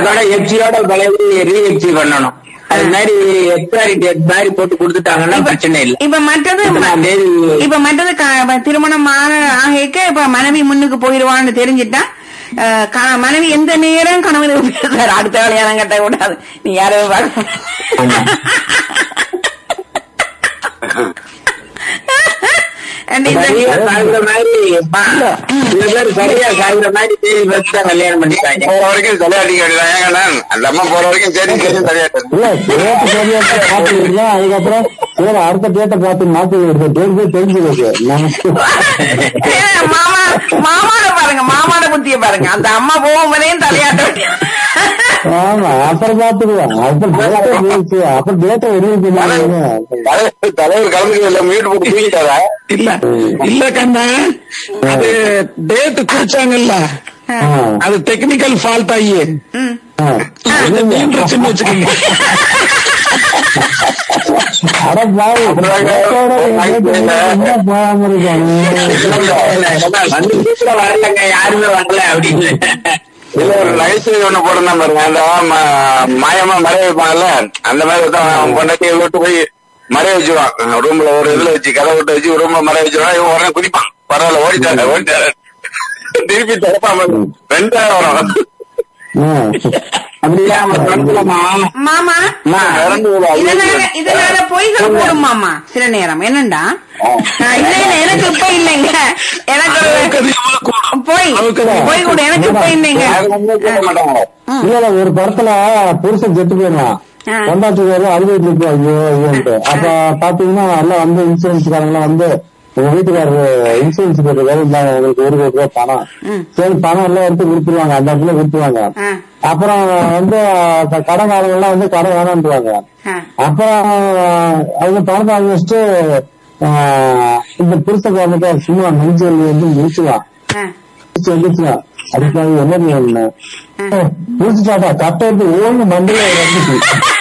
அதோட எச்சியோட விளைவு ரீஎச்சி பண்ணணும் அது மாதிரி எக்ஸ்பைரி டேட் மாதிரி போட்டு கொடுத்துட்டாங்கன்னா பிரச்சனை இல்லை இப்ப மற்றது இத்தனாம் தேதி இப்ப மற்றது க- இப்ப திருமணம் ஆக ஆகிக்க இப்ப மனைவி முன்னுக்கு போயிருவான்னு தெரிஞ்சிட்டா அஹ், க- மனைவி எந்த நேரம் கணவன் பேசுறாரு அடுத்த கல்யாணம் கட்ட கூடாது நீ யாரும் பார்க்க And இந்த- சரியா சாகுற மாதிரி பா, சில பேர் சரியா சாகுற மாதிரி தேதி வச்சு தான் கல்யாணம் பண்ணிட்டாங்க போற வரைக்கும் தலையாட்டிக்க வேண்டியதான் ஏங்க அண்ணன்? அந்த அம்மா போற வரைக்கும் சரி சரி தலையாட்டு இல்ல டேட் சரியா மாத்தி விடுறோம் அதுக்கப்புறம் சரி அடுத்த டேட்டை பார்த்து மாத்தி விடுறோம் டேட் போய் தெரிஞ்சுக்கோங்க நமக்கு மாமா மாமாட பாருங்க மாமாட புத்திய பாருங்க அந்த அம்மா போகும்போதையும் தலையாட்ட வேண்டிய ஆமா அப்புறம் பாத்துக்குவோம் அப்புறம் டேட்டை முடிச்சு அப்புறம் டேட்டை வெளியே தலைவர் தலைவர் கலந்துக்கல மியூட் போட்டு தூக்கிட்டாரா இல்ல இல்ல கண்ணா அது டேட் குறிச்சாங்கல்ல அது டெக்னிக்கல் ஃபால்ட் ஆகி ம். அது நீண்டுருச்சுன்னு வச்சுக்கோங்க அட பாவி டேட்டோட என்ன போகாம இருக்காங்க வந்து கூட வரலங்க யாருமே வரல அப்படின்னு இல்ல ஒரு நகைச்சுவை ஒண்ணு போடுறா பாருங்க அந்த ம- மாயமா மறைய வைப்பாங்கல்ல அந்த மாதிரி தான் அவன் பொண்டாட்டியை விட்டு போய் மறைய வச்சிருவான் ரூம்ல ஒரு இதுல வச்சு கதை விட்டு வச்சு ரூம்ல மறைய வச்சிருவான் இவன் உடனே குதிப்பான் பரவாயில்ல ஓடிட்டாரு ஓடிட்டாரு திருப்பி திறப்பாம ரெண்டா வரும் அப்படியா அவங்க படத்துலமா மாமா அம்மா, இறந்து விடு, அது இதனால இதனால பொய்கள் கூடும் மாமா சில நேரம் என்னண்டா ஆஹ் இல்ல இல்ல எனக்கு இப்ப இல்லைங்க எனக்கு பொய் பொய் கூட எனக்கு இப்ப இல்லைங்க யாரும் வந்து கேட்க மாட்டாங்க இல்ல இல்ல ஒரு படத்துல புருஷன் செத்து போயிடலாம் ஆ. கொண்டாட்டி வேறு அழுதுட்டு இருக்கு ஐயோ ஐயோன்ட்டு அப்ப பாத்தீங்கன்னா எல்லாம் வந்து இன்சூரன்ஸ்காரங்க வந்து உங்க வீட்டுக்காரரு இன்சூரன்ஸ் போட்டுருக்காரு இந்தாங்க உங்களுக்கு ஒரு கோடி ரூபாய் பணம் சரி பணம் எல்லாம் எடுத்து கொடுத்துருவாங்க அந்த இடத்துல கொடுத்துருவாங்க ஆ. அப்புறம் வந்து க- கடன்காரங்க எல்லாம் வந்து கடன் வேணான்றாங்க ஆ. அப்புறம் அவங்க பணத்தை வாங்கி வச்சுட்டு ஆஹ், இந்த புருஷக்காரனுக்கு சும்மா நெஞ்சல் வந்து முடிச்சுலாம் ஆ. வந்துச்சுனா அதுக்காக என்ன வேணும் முடிச்சுட்டாடா கட்ட எடுத்து ஓய்வு மண்டல வந்துச்சு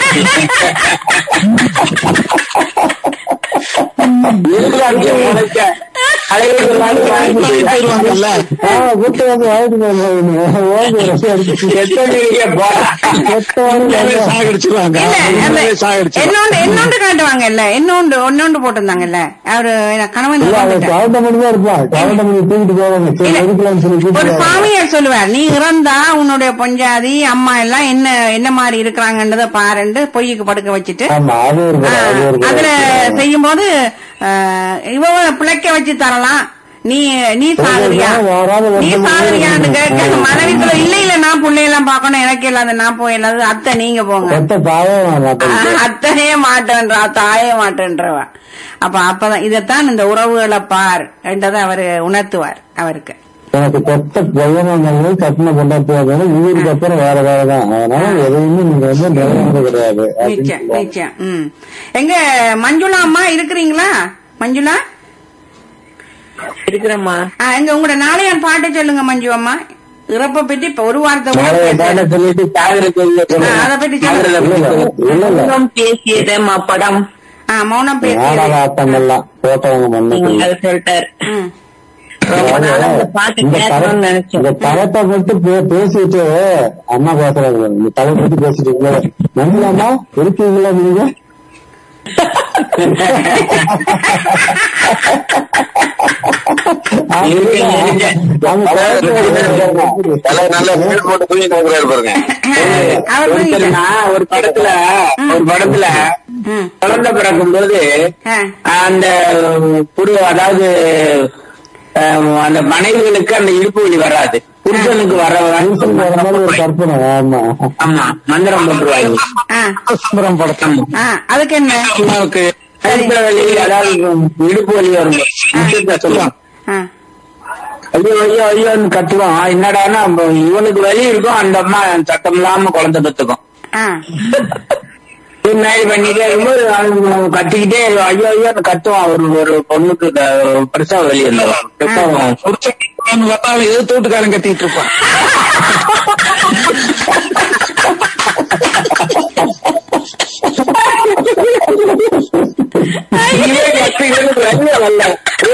இருக்கிறாங்க முளைக்க அலைகள் போயிருவாங்கல்ல ஆஹ் கூட்டு வந்து வாழ்க்கை ஓய்வு எத்தனை போறா உண்மையாவே சாகடிச்சிருவாங்க இல்ல அந்த உண்மையாவே சாகடிச்சிருவாங்க என்னோண்டு என்னோண்டு காட்டுவாங்கல்ல என்னோண்டு ஒன்னோண்டு போட்டிருந்தாங்கல்ல அவரு என்ன கணவன் இல்ல அவன் இறந்துட்டார். கவர்மெண்ட் தான் இருப்பான் கவர்மெண்ட் தூக்கிட்டு போவாங்க சரி இல்ல. எடுக்கலாம்னு சொல்லி ஒரு கூப்பிட்டு போவாங்க. சாமியார் சொல்லுவார் நீ இறந்தா உன்னுடைய பொஞ்சாதி அம்மா எல்லாம் என்ன என்ன மாதிரி இருக்கிறாங்கன்றத பாருண்டு பொய்யுக்கு படுக்க வச்சுட்டு ஆமா அது ஒரு ஆ, படம், அது ஒரு அதுல படம். செய்யும் போது இவ பிழைக்க வச்சு தரலாம் நீ நீ சாகுறியா யாராவது நீ வந்து சாகுறியான்னு வந்து கேட்க மனைவி சொல்ல, இல்ல இல்ல நான் பிள்ளையெல்லாம் பார்க்கணும் எனக்கு இல்லாத நான் போய் இல்லாத அத்தை நீங்க போங்க பெத்த தாயே நான் மாட்டேன் ஆ, அத்தையே மாட்டேன்றா தாயே மாட்டேன்றவா அப்ப அப்பதான் இதத்தான் இந்த உறவுகளை பார் என்றதை அவரு உணர்த்துவார் அவருக்கு எனக்கு பெத்த பையனாங்க கட்டின கொண்டாட்டியாக இவருக்கு அப்புறம் வேற வேற தான் அதனால எதையுமே நீங்க வந்து நிறைவேறது கிடையாது அப்படின்னு நிச்சயம் சொல்லுவாங்க. நிச்சயம் ம் எங்க மஞ்சுளா அம்மா இருக்கிறீங்களா மஞ்சுளா இருக்கிறேம்மா ஆ, எங்க உங்களோட நாளையான் பாட்டு சொல்லுங்க மஞ்சு அம்மா இறப்ப பத்தி இப்ப ஒரு வார்த்தை கூட நாளைய பேசல. தானே சொல்லிட்டு சாகுறது இல்ல ஆ, அதை பத்தி சொல்லுங்க. சாகுறத இல்ல, பத்தி இல்ல, இல்ல, இல்ல. மௌனம் பேசியதம்மா படம் ஆ, மௌனம் நாடக பேசி ஆட்டங்கள்லாம் போட்டவங்க மண்ணுக்கு அது சொல்லிட்டாரு ம் ரொம்ப நாளா இந்த பாட்டு இந்த கேட்கணும்னு தலை- நினைச்சேன் இந்த தளத்தை பத்தி பே- பேசிட்டு அம்மா பேசுறாங்க இந்த தலை பத்தி பேசிட்டு நம்பலாமா இருக்கீங்களா நீங்க அவங்க பேசுறது தலை நல்ல மியூட் போட்டு தூக்கிட்டு இருக்கிறாரு பாருங்க அவர் புரியுது. ஒருத்தனா ஒரு படத்துல ஒரு படத்துல ம். குழந்தை பிறக்கும் போது ஆ. அந்த புரு அதாவது அஹ், அந்த மனைவிகளுக்கு அந்த இடுப்பு வலி வராது புருஷனுக்கு வர மனுஷன் வர மாதிரி ஒரு கற்பனை ஆமா ஆமா மந்திரம் போட்டுருவாங்க ஆ, சுந்தரம் படத்தம் ஆ, அதுக்கு என்ன அம்மாவுக்கு கழுத்துல வலி அதாவது இடுப்பு வலி வரும் விஷயத்த சொல்லுவான் ஆ, ஐயோ ஐயோ ஐயோன்னு கத்துவோம் என்னடான்னா அப்ப இவனுக்கு வலி இருக்கும் அந்த அம்மா சத்தம் இல்லாம குழந்தை பெத்துக்கும் ஆ. பின்னாடி பண்ணிட்டே இருக்கும்போது அவன் கத்திக்கிட்டே ஐயோ ஐயோன்னு கத்துவான் ஒரு ஒரு பொண்ணுக்கு க- பெருசா வலி இருந்தோம் புருஷன் பார்த்தாலும் எது தோட்டுக்காரன் கத்திட்டு இருப்பான் நீயே கத்திக்கிறது வெளியே வரல.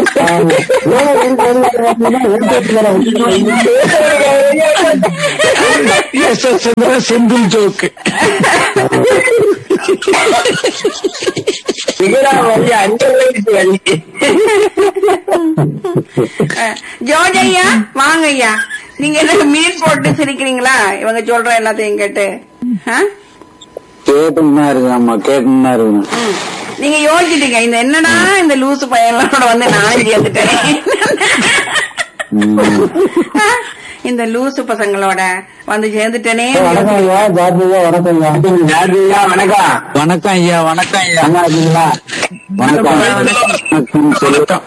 ஆமா. ஏன் இருக்கு, இருக்கு, இருக்கு, இருக்கு, இருக்கு, இருக்கு, இருக்கு. S S Senthil joke Vikram வந்து அஞ்சு வயசு வலி ஜோர்ஜ் ஐயா வாங்க ஐயா நீங்க என்ன மீன் போட்டு சிரிக்கிறீங்களா இவங்க சொல்ற எல்லாத்தையும் கேட்டு ஆ? கேட்டுன்னு தான் இருக்கு ஆமா கேட்டுன்னு தான் இருக்கு ம். நீங்க யோசிச்சிட்டீங்க இந்த என்னடா இந்த லூசு பையனோட வந்து நானும் சேர்ந்துட்டேன் ஆ? இந்த லூசு பசங்களோட வந்து சேர்ந்துட்டேனே வணக்கம் ஐயா ஜார்ஜ் ஐயா வணக்கம் ஐயா ஜாதியா வணக்கம் வணக்கம் ஐயா வணக்கம் ஐயா நல்லா இருக்கீங்களா வணக்கம் வணக்கம்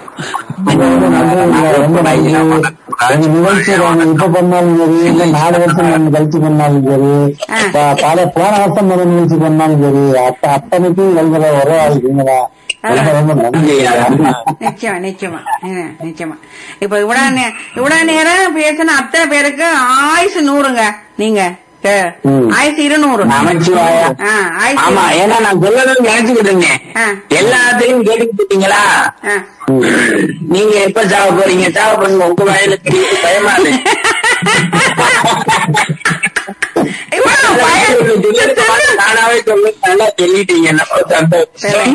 ரொம்ப நன்றி எங்க நிகழ்ச்சி நாங்க இப்ப பண்ணாலும் சரி இல்ல நாலு வருஷம் நாங்க கழிச்சு பண்ணாலும் சரி ப- பல போன வருஷம் முதல் நிகழ்ச்சி பண்ணாலும் சரி அப்ப அத்தனைக்கு எங்களை ஒரே ஆளுங்களா ரொம்ப ரொம்ப நன்றி ஐயா நிச்சயமா நிச்சயமா ம், நிச்சயமா இப்ப இவ்வளவு நே- இவ்வளவு நேரம் பேசின அத்தனை பேருக்கு ஆயுசு நூறுங்க நீங்க ஏ, ம். ஆயுசு இருநூறு நமச்சிவாயா ஆ, ஆயுசு ஆமா ஏன்னா நான் சொல்லணும்னு நினைச்சுக்கிட்டு இருந்தேன் ஆ. எல்லாத்தையும் கேட்டுக்கிட்டீங்களா ஆ. நீங்க எப்ப சாவ போறீங்க சாவ பண்ணுங்க உங்க வாயில தெரியுது பயமா இருக்கு இவ்வளவு பயம். நானாவே சொல்லு நல்லா சொல்லிட்டீங்க நம்ம சந்தோஷம் சரி.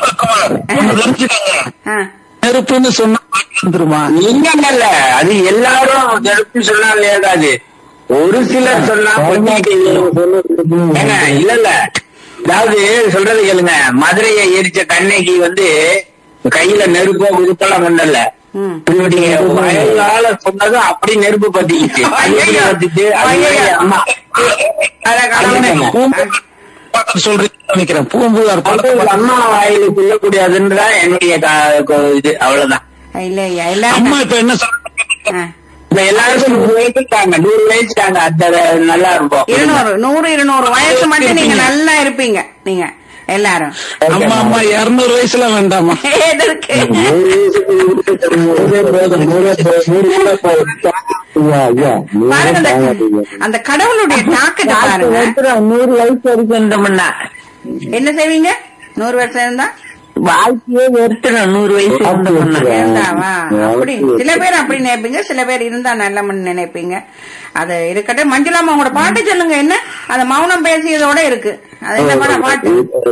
ஆ. நெருப்புன்னு சொன்னா வந்துருமா இல்ல அது எல்லாரும் நெருப்பு சொன்னா லேதாது ஒரு சிலர் சொன்னா கொஞ்சம் ஏங்க இல்ல இல்ல அதாவது சொல்றது கேளுங்க மதுரையை எரிச்ச கண்ணகி வந்து கையில நெருப்போ விருப்பெல்லாம் பண்ணல ம். இவருடைய வயலால சொன்னதும் அப்படி நெருப்பு பத்திக்கிச்சு அது எப்படி பத்திச்சு அது மாதிரி அம்மா அட கடவுளே. பூம்புகார் சொல்றீங்க நினைக்கிறேன் பூம்புகார் அது படத்துல அம்மா வாயில சொல்லக்கூடாதுன்றதான் என்னுடைய கா- கோ- இது அவ்வளவுதான் இல்ல ஐயா எல்லாரும் அம்மா இப்ப என்ன சொல்றாங்க ஆ. இப்ப எல்லாருக்கும் நூறு வயசுட்டாங்க நூறு வயசுட்டாங்க அந்த நல்லா இருக்கும் இருநூறு நூறு இருநூறு வயசு மட்டும் நீங்க நல்லா இருப்பீங்க நீங்க எல்லாரும் அம்மா அம்மா இருநூறு வயசுல வேண்டாமா எதற்கு ஐயா ஐயா பாருங்க அந்த- அந்த கடவுளுடைய தாக்கத்தை பாருங்க நூறு வயசு வரைக்கும் இருந்தோம்னா என்ன செய்வீங்க நூறு வருஷம் இருந்தா வாழ்க்கையே வெறுத்துடும் நூறு வயசு இருந்தோம்னா இருந்தாவா அப்படி சில பேர் அப்படி நினைப்பீங்க சில பேர் இருந்தா நல்லமன்னு நினைப்பீங்க அது இருக்கட்டும் மஞ்சுளாமா உங்களோட பாட்டு சொல்லுங்க என்ன அந்த மௌனம் பேசியதோட இருக்கு அது என்ன பண்ண பாட்டு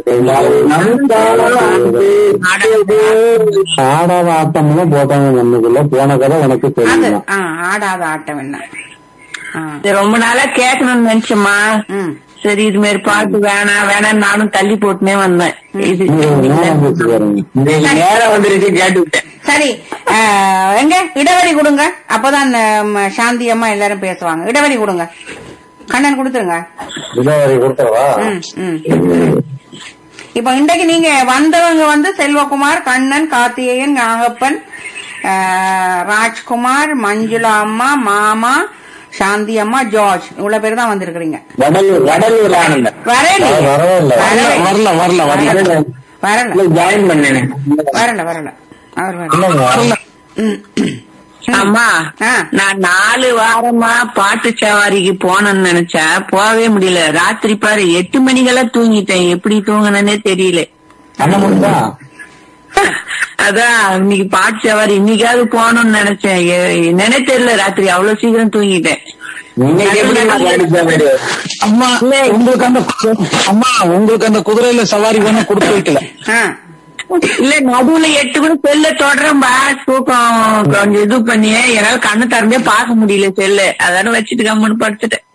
ஆடாத ஆட்டம்லாம் போட்டாங்க நம்மளுக்குள்ள போன கதை உனக்கு அது தெரியும் ஆ, ஆடாத ஆட்டம் என்ன ஆ, இது ரொம்ப நாளா கேட்கணும்னு நினைச்சோமா ம். சரி இது மாதிரி பாட்டு வேணாம் வேணாம் நானும் தள்ளி போட்டுனே வந்தேன் இது நேரம் போச்சு பாருங்க இன்னைக்கு நேரம் வந்துருச்சு கேட்டுவிட்டேன் சரி ஆ, எங்க இடைவெளி கொடுங்க அப்பதான் நம்ம சாந்தி அம்மா எல்லாரும் பேசுவாங்க இடைவெளி கொடுங்க கண்ணன் கொடுத்துருங்க விலாவரி கொடுத்தவா ம், ம். இப்ப இன்றைக்கு நீங்க வந்தவங்க வந்து செல்வகுமார் கண்ணன் கார்த்திகேயன் நாகப்பன் ஆ, ராஜ்குமார் மஞ்சுளா அம்மா மாமா சாந்தி அம்மா ஜார்ஜ் இவ்வளவு பேர் தான் வந்திருக்கிறீங்க வடலூர் வடலூர் ஆனந்தம் வரல வரவே இல்ல. வரல வரல வரல வரல ஜாயின் பண்ணேன் வரல வரல அவர் வரல இல்லைங்க வரல ம். அம்மா ஆ. நான் நாலு வாரமா பாட்டு சவாரிக்கு போனேன்னு நினைச்சேன் போகவே முடியல ராத்திரி பாரு எட்டு மணிக்கெல்லாம் தூங்கிட்டேன் எப்படி தூங்கினேனே தெரியல அண்ணன் முடிஞ்சா அதான் இன்னைக்கு பாட்டு சவாரி இன்னைக்காவது போகணும்னு நினைச்சேன் எ- என்னன்னே தெரியல ராத்திரி அவ்வளவு சீக்கிரம் தூங்கிட்டேன் இன்னைக்கு எப்படி நான் படிச்ச மாதிரி அம்மா உங்களுக்கு அந்த அம்மா உங்களுக்கு அந்த குதிரையில சவாரி வேணும் கொடுத்து வைக்கல ஆ. இல்ல நடுவுல எட்டு கூட செல்ல தொடரம்பா தூக்கம் கொஞ்சம் இது பண்ணி என்னால கண்ணு திறந்தே பார்க்க முடியல செல்லு அதான வச்சுட்டு கம்முன்னு படுத்துட்டேன்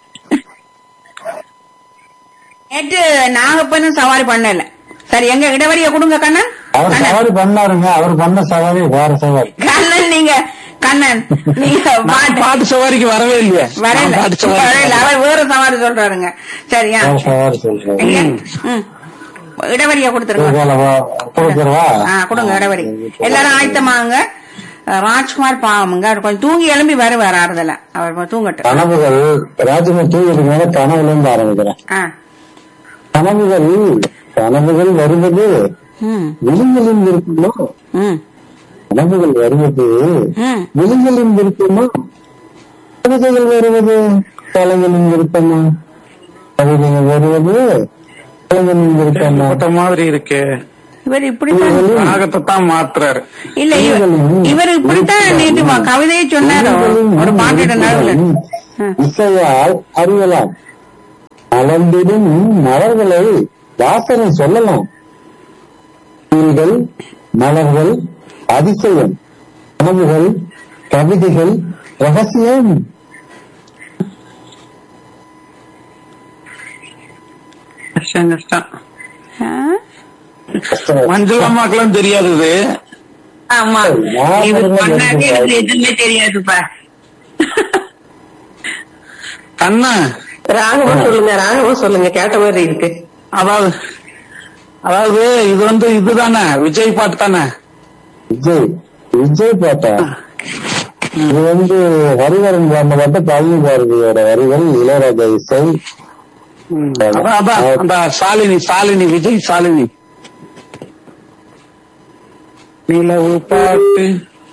நேற்று நாகப்பனும் சவாரி பண்ணல சரி எங்க இடைவெளிய கொடுங்க கண்ணன் அவர் கண்ணன் சவாரி பண்ணாருங்க அவர் பண்ண சவாரி வேற சவாரி கண்ணன் நீங்க கண்ணன் நீங்க நான் பாட்டு பாட்டு சவாரிக்கு வரவே இல்லையே வரல நான் பாட்டு வரல சவாரி அவர் வேற சவாரி சொல்றாருங்க சரியா வேற சவாரி சொல்றேன் எங்க? ம். இடைவெளிய கொடுத்துருங்க கொடுத்துருவா ஆ கொடுங்க இடைவெளி எல்லாரும் ஆயத்தமாங்க அஹ், ராஜ்குமார் பாவமுங்க அவர் கொஞ்சம் தூங்கி எழும்பி வருவார் ஆறுதல அவர் கொஞ்சம் தூங்கட்டும் கனவுகள் ராஜகுமார் தூங்கிட்டு மேல கனவுல இருந்து ஆரம்பிக்கிறேன் ஆ கனவுகள் கனவுகள் வருவது ம் விழுங்கலில் இருக்குமோ ம் கனவுகள் வருவது ம் விழுங்கலில் இருக்குமோ கவிதைகள் வருவது கலைகளின் விருப்பமா கவிதைகள் வருவது கலைகளின் விருப்பமா போட்ட மாதிரி இருக்கு இவர் இப்படித்தான் ராகத்தை தான் மாத்துறாரு இல்ல இவர் இவர் இப்படித்தான் நேற்று வா- கவிதையை சொன்னாரோ ஒரு பாட்டுட நடுவுல ஆ. இசையால் அறியலாம் மலர்ந்திடும் மலர்களை வாசனை சொல்லலாம் பூக்கள் மலர்கள் அதிசயம் கனவுகள் கவிதைகள் ரகசியம் கஷ்டம் கஷ்டம் ஆ? மஞ்சள் அம்மாக்கெல்லாம் தெரியாது இது ஆமா இது பண்ணாலே எனக்கு எதுவுமே தெரியாதுப்பா அண்ணா ராகவம் சொல்லுங்க ராகவம் சொல்லுங்க கேட்ட மாதிரி இருக்கு அதாவது அதாவது இது வந்து இதுதானே விஜய் பாட்டு தானே விஜய் விஜய் பாட்டா இது வந்து ஹரிவரன் பாண்ட பாட்டு பழனி பாரதியோட வரிகள் இளையராஜா இசை அதான் அதான் அந்த சாலினி சாலினி விஜய் சாலினி நிலவு பாட்டு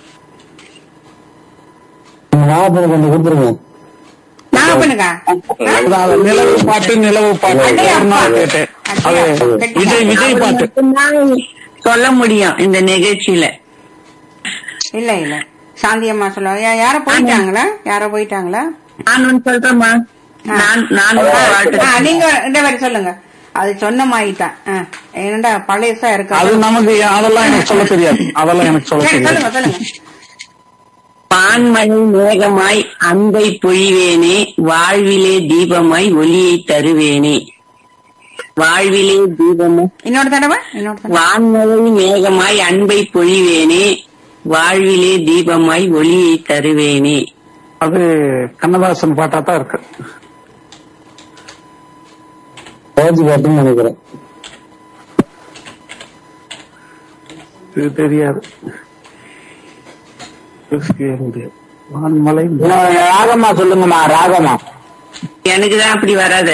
ஞாபகம் கொஞ்சம் கொடுத்துருங்க நாகப்பனுக்கா அதான் அது நிலவு பாட்டு நிலவு பாட்டு அடே ஒரு நாள் அப்பா. கேட்டேன் அது விஜய் விஜய் பாட்டு மட்டும்தான் சொல்ல முடியும் இந்த நிகழ்ச்சியில இல்ல இல்ல சாந்தி அம்மா சொல்லுவாங்க யா- யாரோ போயிட்டாங்களா யாரோ போயிட்டாங்களா நான் ஒண்ணு சொல்றேம்மா நான் நான் ஒரு பாட்டு ஆ, நீங்க இந்த மாதிரி சொல்லுங்க அது சொன்ன மாதிரி தான் என்னடா பழையசா அது இருக்கு நமக்கு அதெல்லாம் எனக்கு சொல்ல தெரியாது அதெல்லாம் எனக்கு சொல்ல சரி, தெரியாது சொல்லுங்க சொல்லுங்க பான்மழை மேகமாய் அன்பை பொழிவேனே வாழ்விலே தீபமாய் ஒளியை தருவேனே வாழ்விலே தீபமாய் இன்னொரு தடவை இன்னொரு தடவை வான்மழை மேகமாய் அன்பை பொழிவேனே வாழ்விலே தீபமாய் ஒளியை தருவேனே அது கண்ணதாசன் பாட்டா தான் இருக்கு ரோஜி பாட்டுன்னு நினைக்கிறேன் இது தெரியாது வான்மலை ராகமா சொல்லுங்கம்மா ராகமா எனக்குதான் அப்படி வராது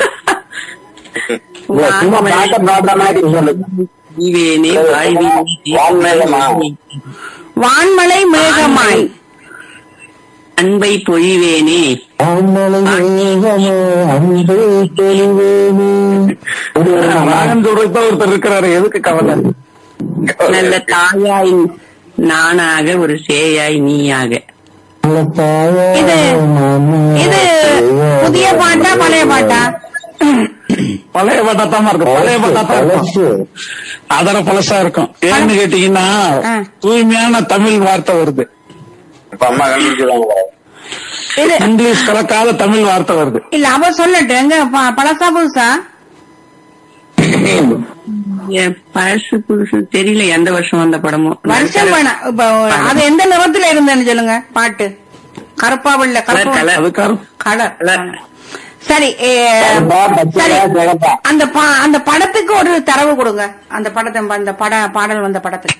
இல்ல, சும்மா பாட்ட பாடுற மாதிரி சொல்லுங்க பொழிவேனே வாழ்விலே வான்மேகமா? வான்மலை மேகமாய் அன்பை பொழிவேனே ஆண்மலை மேகமோ அன்பே தெளிவேனே ராகம் சொல்றதுக்கு தான் ஒருத்தர் இருக்கிறாரு எதுக்கு கவலை நல்ல தாயாய் நானாக ஒரு சேயாய் நீயாக இது இது புதிய பாட்டா பழைய பாட்டா பழைய பாட்டா தான் இருக்கும் பழைய பாட்டா தான் இருக்கும் அதர பழசா இருக்கும் ஏன்னு கேட்டீங்கன்னா ஆ. தூய்மையான தமிழ் வார்த்தை வருது இப்ப அம்மா கண்டுபிடிச்சிருவாங்க இது இங்கிலீஷ் கலக்காத தமிழ் வார்த்தை வருது இல்ல அவ சொல்லட்டு எங்க ப- பழசா புதுசா என் பழசு புதுசு தெரியல எந்த வருஷம் வந்த படமோ வருஷம் வேணாம் இப்ப அது எந்த நிறத்துல இருந்தேன்னு சொல்லுங்க பாட்டு கருப்பா வெள்ள கலர் கருப்பா கலர் அதுக்கார கலர் கலர். சரி ஏ, கருப்பா, பச்சையா, சரி. சிகப்பா? அந்த பா- அந்த படத்துக்கு ஒரு தரவு கொடுங்க அந்த படத்தை அந்த பட பாடல் வந்த படத்துக்கு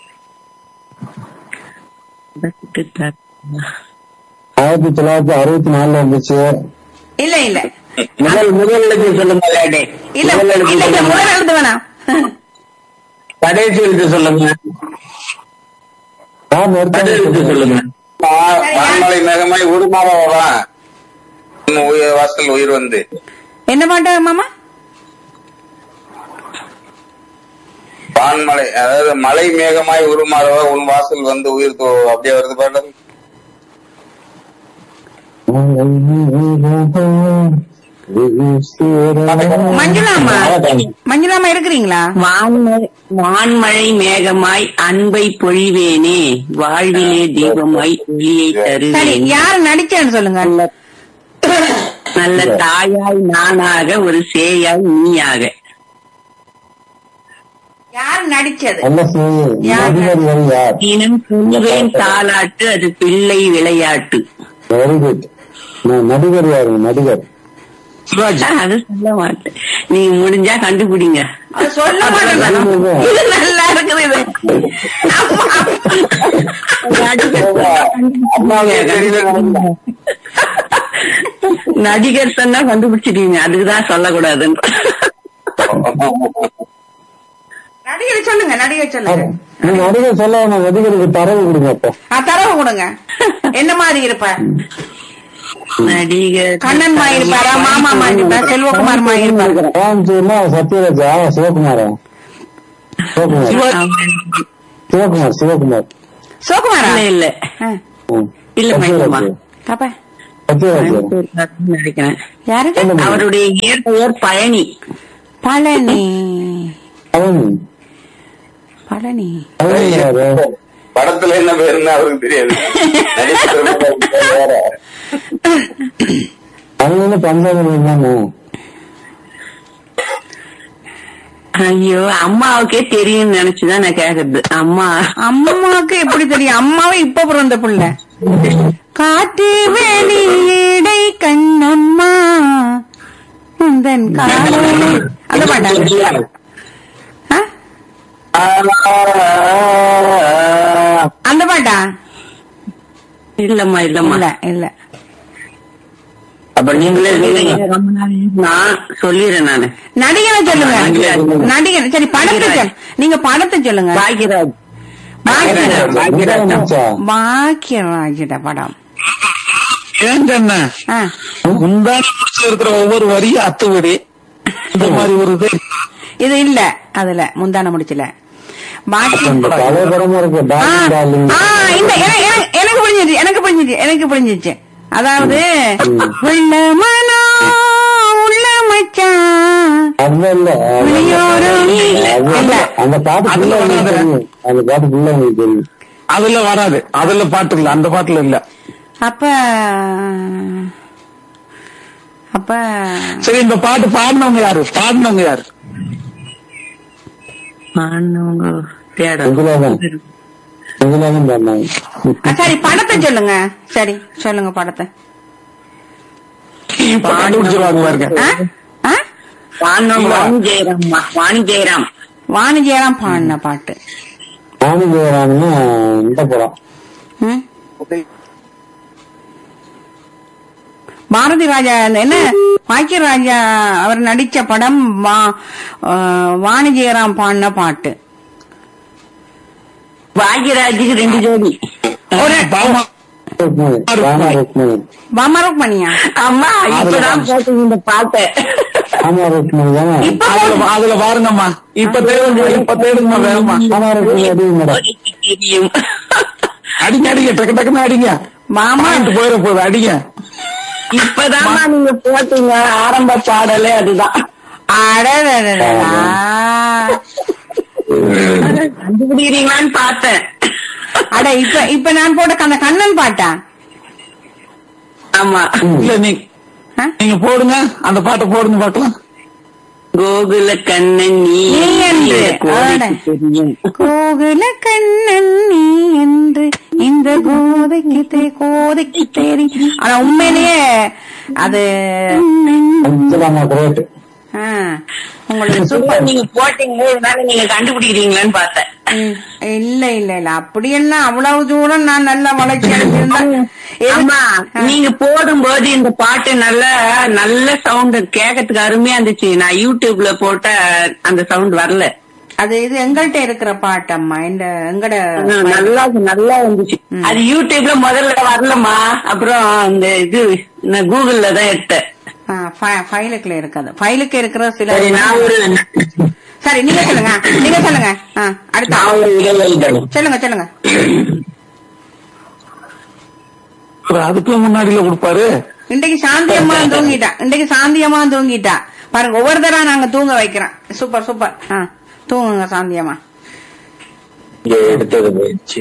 ஆயிரத்தி தொள்ளாயிரத்தி அறுபத்தி நாலுல வந்துச்சு இல்ல இல்ல முதல் முதல் எழுத்து சொல்லுங்க லேடி இல்ல முதல் எழுத்து இல்ல இல்ல சொல்லுங்க. முதல் எழுது வேணாம் கடைசி எழுத்து சொல்லுங்க நான் கடைசி எழுத்து நிறுத்தம் சொல்லுங்க வா- வான்மலை மேகமாய் உருமாவா உயிர் வாசல் உயிர் வந்து என்ன பாட்டு மாமா வான்மலை அதாவது மலை மேகமாய் உருமாறவா உன் வாசல் வந்து உயிர் தோ அப்படியே வருது பாட்டு மஞ்சுளாமா மஞ்சுளாமா இருக்கிறீங்களா வான்மழை வான்மழை மேகமாய் அன்பை பொழிவேனே வாழ்விலே தீபமாய் ஒளியை சரி தருவேன் யார் நடிச்சேன்னு சொல்லுங்க நல்ல தாயாய் நானாக ஒரு சேயாய் நீயாக யார் நடிச்சது நல்ல செய்தி யார்? நடிகர் யார் யார் தினம் சொல்லுவேன் தாலாட்டு அது பிள்ளை விளையாட்டு வெரி குட் நடிகர் யாரு நடிகர் சிவாஜி அது சொல்ல மாட்டேன் நீங்க முடிஞ்சா கண்டுபிடிங்க அது சொல்ல மாட்டேன் நானு. இது நல்லா இருக்குது இது நடிகர் சொன்னா கண்டுபிடிச்சிட்டீங்க அதுக்குதான் சொல்லக்கூடாதுன்னு நடிகர் சொல்லுங்க நடிகர் சொல்லுங்க நீ நடிகர் சொல்ல வேணாம் நடிகருக்கு தரவு கொடுங்க அப்ப ஆ, தரவு கொடுங்க என்ன மாதிரி இருப்ப நடிகர் கண்ணன் மா இருப்பாரா மாமா மா இருப்பாரா செல்வகுமார் மா இருப்பாரா கோயம்புத்தூர்னா சத்யராஜா சிவகுமாரா சிவகுமார் சிவகுமார் சிவகுமார் சிவகுமாரா இல்ல இல்ல ஆ, ம். இல்ல மயிலம்மா பாப்பா சத்யராஜ் நினைக்கிறேன் யாருக்கு அவருடைய இயற்பெயர் பழனி பழனி பழனி பழனி பழனி யாரு படத்துல என்ன பேருன்னு அவருக்கு தெரியாது நடிப்பு வேற பழனின்னு பஞ்சாபி தானே ஐயோ அம்மாவுக்கே தெரியும்னு நினைச்சுதான் நான் கேக்குறது அம்மா அம்மாவுக்கு எப்படி தெரியும் அம்மாவே இப்ப பிறந்த புள்ள காட்டு வெளியீடை கண்ணம்மா உந்தன் காலை அந்த பாட்டா ஆ? அந்த பாட்டா இல்லம்மா இல்லம்மா இல்ல இல்ல அப்ப நீங்களே சொல்லுங்க ரொம்ப நாள் நான் சொல்லிடுறேன் நானு நடிகரை சொல்லுங்க நடிகர் சரி படத்தை சொல் நீங்க படத்தை சொல்லுங்க பாக்யராஜ் பாக்கியராஜ் மச்சா பாக்கியராஜிட படம் ஏன் என்ன ஆ. முந்தானி முடிச்சு இருக்கிற ஒவ்வொரு வரியும் அத்துவடி இந்த மாதிரி ஒரு இது இது இல்ல அதுல முந்தான முடிச்சல பாக்கி இந்த பழைய படமா இருக்கு ஆ, டார்லிங் டார்லிங் ஆ, இந்த என- என- எனக்கு புரிஞ்சிச்சு எனக்கு புரிஞ்சிச்சு எனக்கு புரிஞ்சிச்சு அதாவது உள்ள மனோ உள்ள மச்சான் அது இல்ல புளியோரம் அது இல்ல. அந்த பாட்டு ஃபுல்லா உங்களுக்கு தெரியும் அந்த பாட்டு ஃபுல்லா உங்களுக்கு தெரியும் அதுல வராது அதுல பாட்டு இல்ல அந்த பாட்டுல இல்ல அப்ப அப்ப சரி இந்த பாட்டு பாடினவங்க யாரு பாடினவங்க யாரு ஆனவங்க தேட இதுலதான் இதுலதான் பண்ணாங்க ஆ, சரி படத்தை சொல்லுங்க சரி சொல்லுங்க படத்தை இப்ப கண்டுபிடிச்சிருவாங்க பாருங்க ஆ? ஆ? வானவங்க வாணி ஜெயராம்மா வாணி ஜெயராம் வாணிஜெயராம் பாடின பாட்டு ஆனந்த் ஜெயராம்னா இந்த படம் ம்? பாரதி ராஜா அந்த என்ன பாக்கியராஜா அவர் நடிச்ச படம் வா- ஆ, வாணிஜெயராம் பாடின பாட்டு பாக்யராஜுக்கு ரெண்டு ஜோடி ஒரு பாமா ருக்மணி ராமா ருக்மணி பமருக் மணியா அம்மா இப்பதான் போட்டு இந்த பாட்டை ராமா ருக்மணி தானே இப்ப அதுல அதுல பாருங்கம்மா இப்ப தேடுங்க இப்ப தேடுங்க வேகமா ராமா ருக்மணி அடி மேடம் தெரியும் அடிங்க அடிங்க டக்கு டக்குன்னு அடிங்க மாமா பாயிண்ட் போயிட போகுது அடிங்க இப்பதாம்மா நீங்க போட்டீங்க ஆரம்ப பாடலே அதுதான் அடடடடா. கண்டுபிடிக்கிறீங்களான்னு பார்த்தேன் அட இப்ப இப்ப நான் போட்ட அந்த கண்ணன் பாட்டா ஆமா இல்ல நீ ஆ? நீங்க போடுங்க அந்த பாட்டை போடுங்க பாக்கலாம் கோகுல கண்ணன் நீ நீ என்று. கோதைக்கு ஆட. தெரியும் கோகுல கண்ணன் நீ என்று இந்த கோதைக்கு தே கோதைக்கு தேரி ஆனா உண்மையிலேயே அது அஞ்சலாமா கிரேட் ஆ, உங்களுக்கு சூப்பர் சூப்பர் நீங்க போட்டீங்க இதனால நீங்க கண்டுபிடிக்கிறீங்களான்னு பார்த்தேன் ம், இல்ல இல்ல இல்ல அப்படியெல்லாம் அவ்வளவு தூரம் நான் நல்லா வளர்ச்சி அடைஞ்சிருந்தேன் ஆமா எது- நீங்க போடும்போது இந்த பாட்டு நல்ல நல்ல சவுண்ட் கேட்கறதுக்கு அருமையா இருந்துச்சு நான் யூடியூப்ல போட்ட அந்த சவுண்ட் வரல அது இது எங்கள்கிட்ட இருக்கிற பாட்டம்மா இந்த எங்கட ஆனா, நல்லா நல்லா இருந்துச்சு அது யூடியூப்ல முதல்ல வரலமா அப்புறம் இந்த இது நான் கூகுள்ல தான் எடுத்தேன் ஆ, ஃபை- ஃபைலுக்குள்ள இருக்காது ஃபைலுக்கு இருக்கிற சில சரி நான் ஒரு சரி நீங்க சொல்லுங்க நீங்க சொல்லுங்க ஆ, அடுத்த நான் ஒரு இடைவெளி தரேன். சொல்லுங்க சொல்லுங்க அப்புறம் அதுக்கு முன்னாடியில கொடுப்பாரு இன்றைக்கு சாந்தி அம்மா தூங்கிட்டா இன்றைக்கு சாந்தி அம்மா தூங்கிட்டா பாருங்க ஒவ்வொரு தடவை நாங்க தூங்க வைக்கிறோம் சூப்பர் சூப்பர் ஆ தூங்குங்க சாந்தி அம்மா இங்க எடுத்தது போயிடுச்சு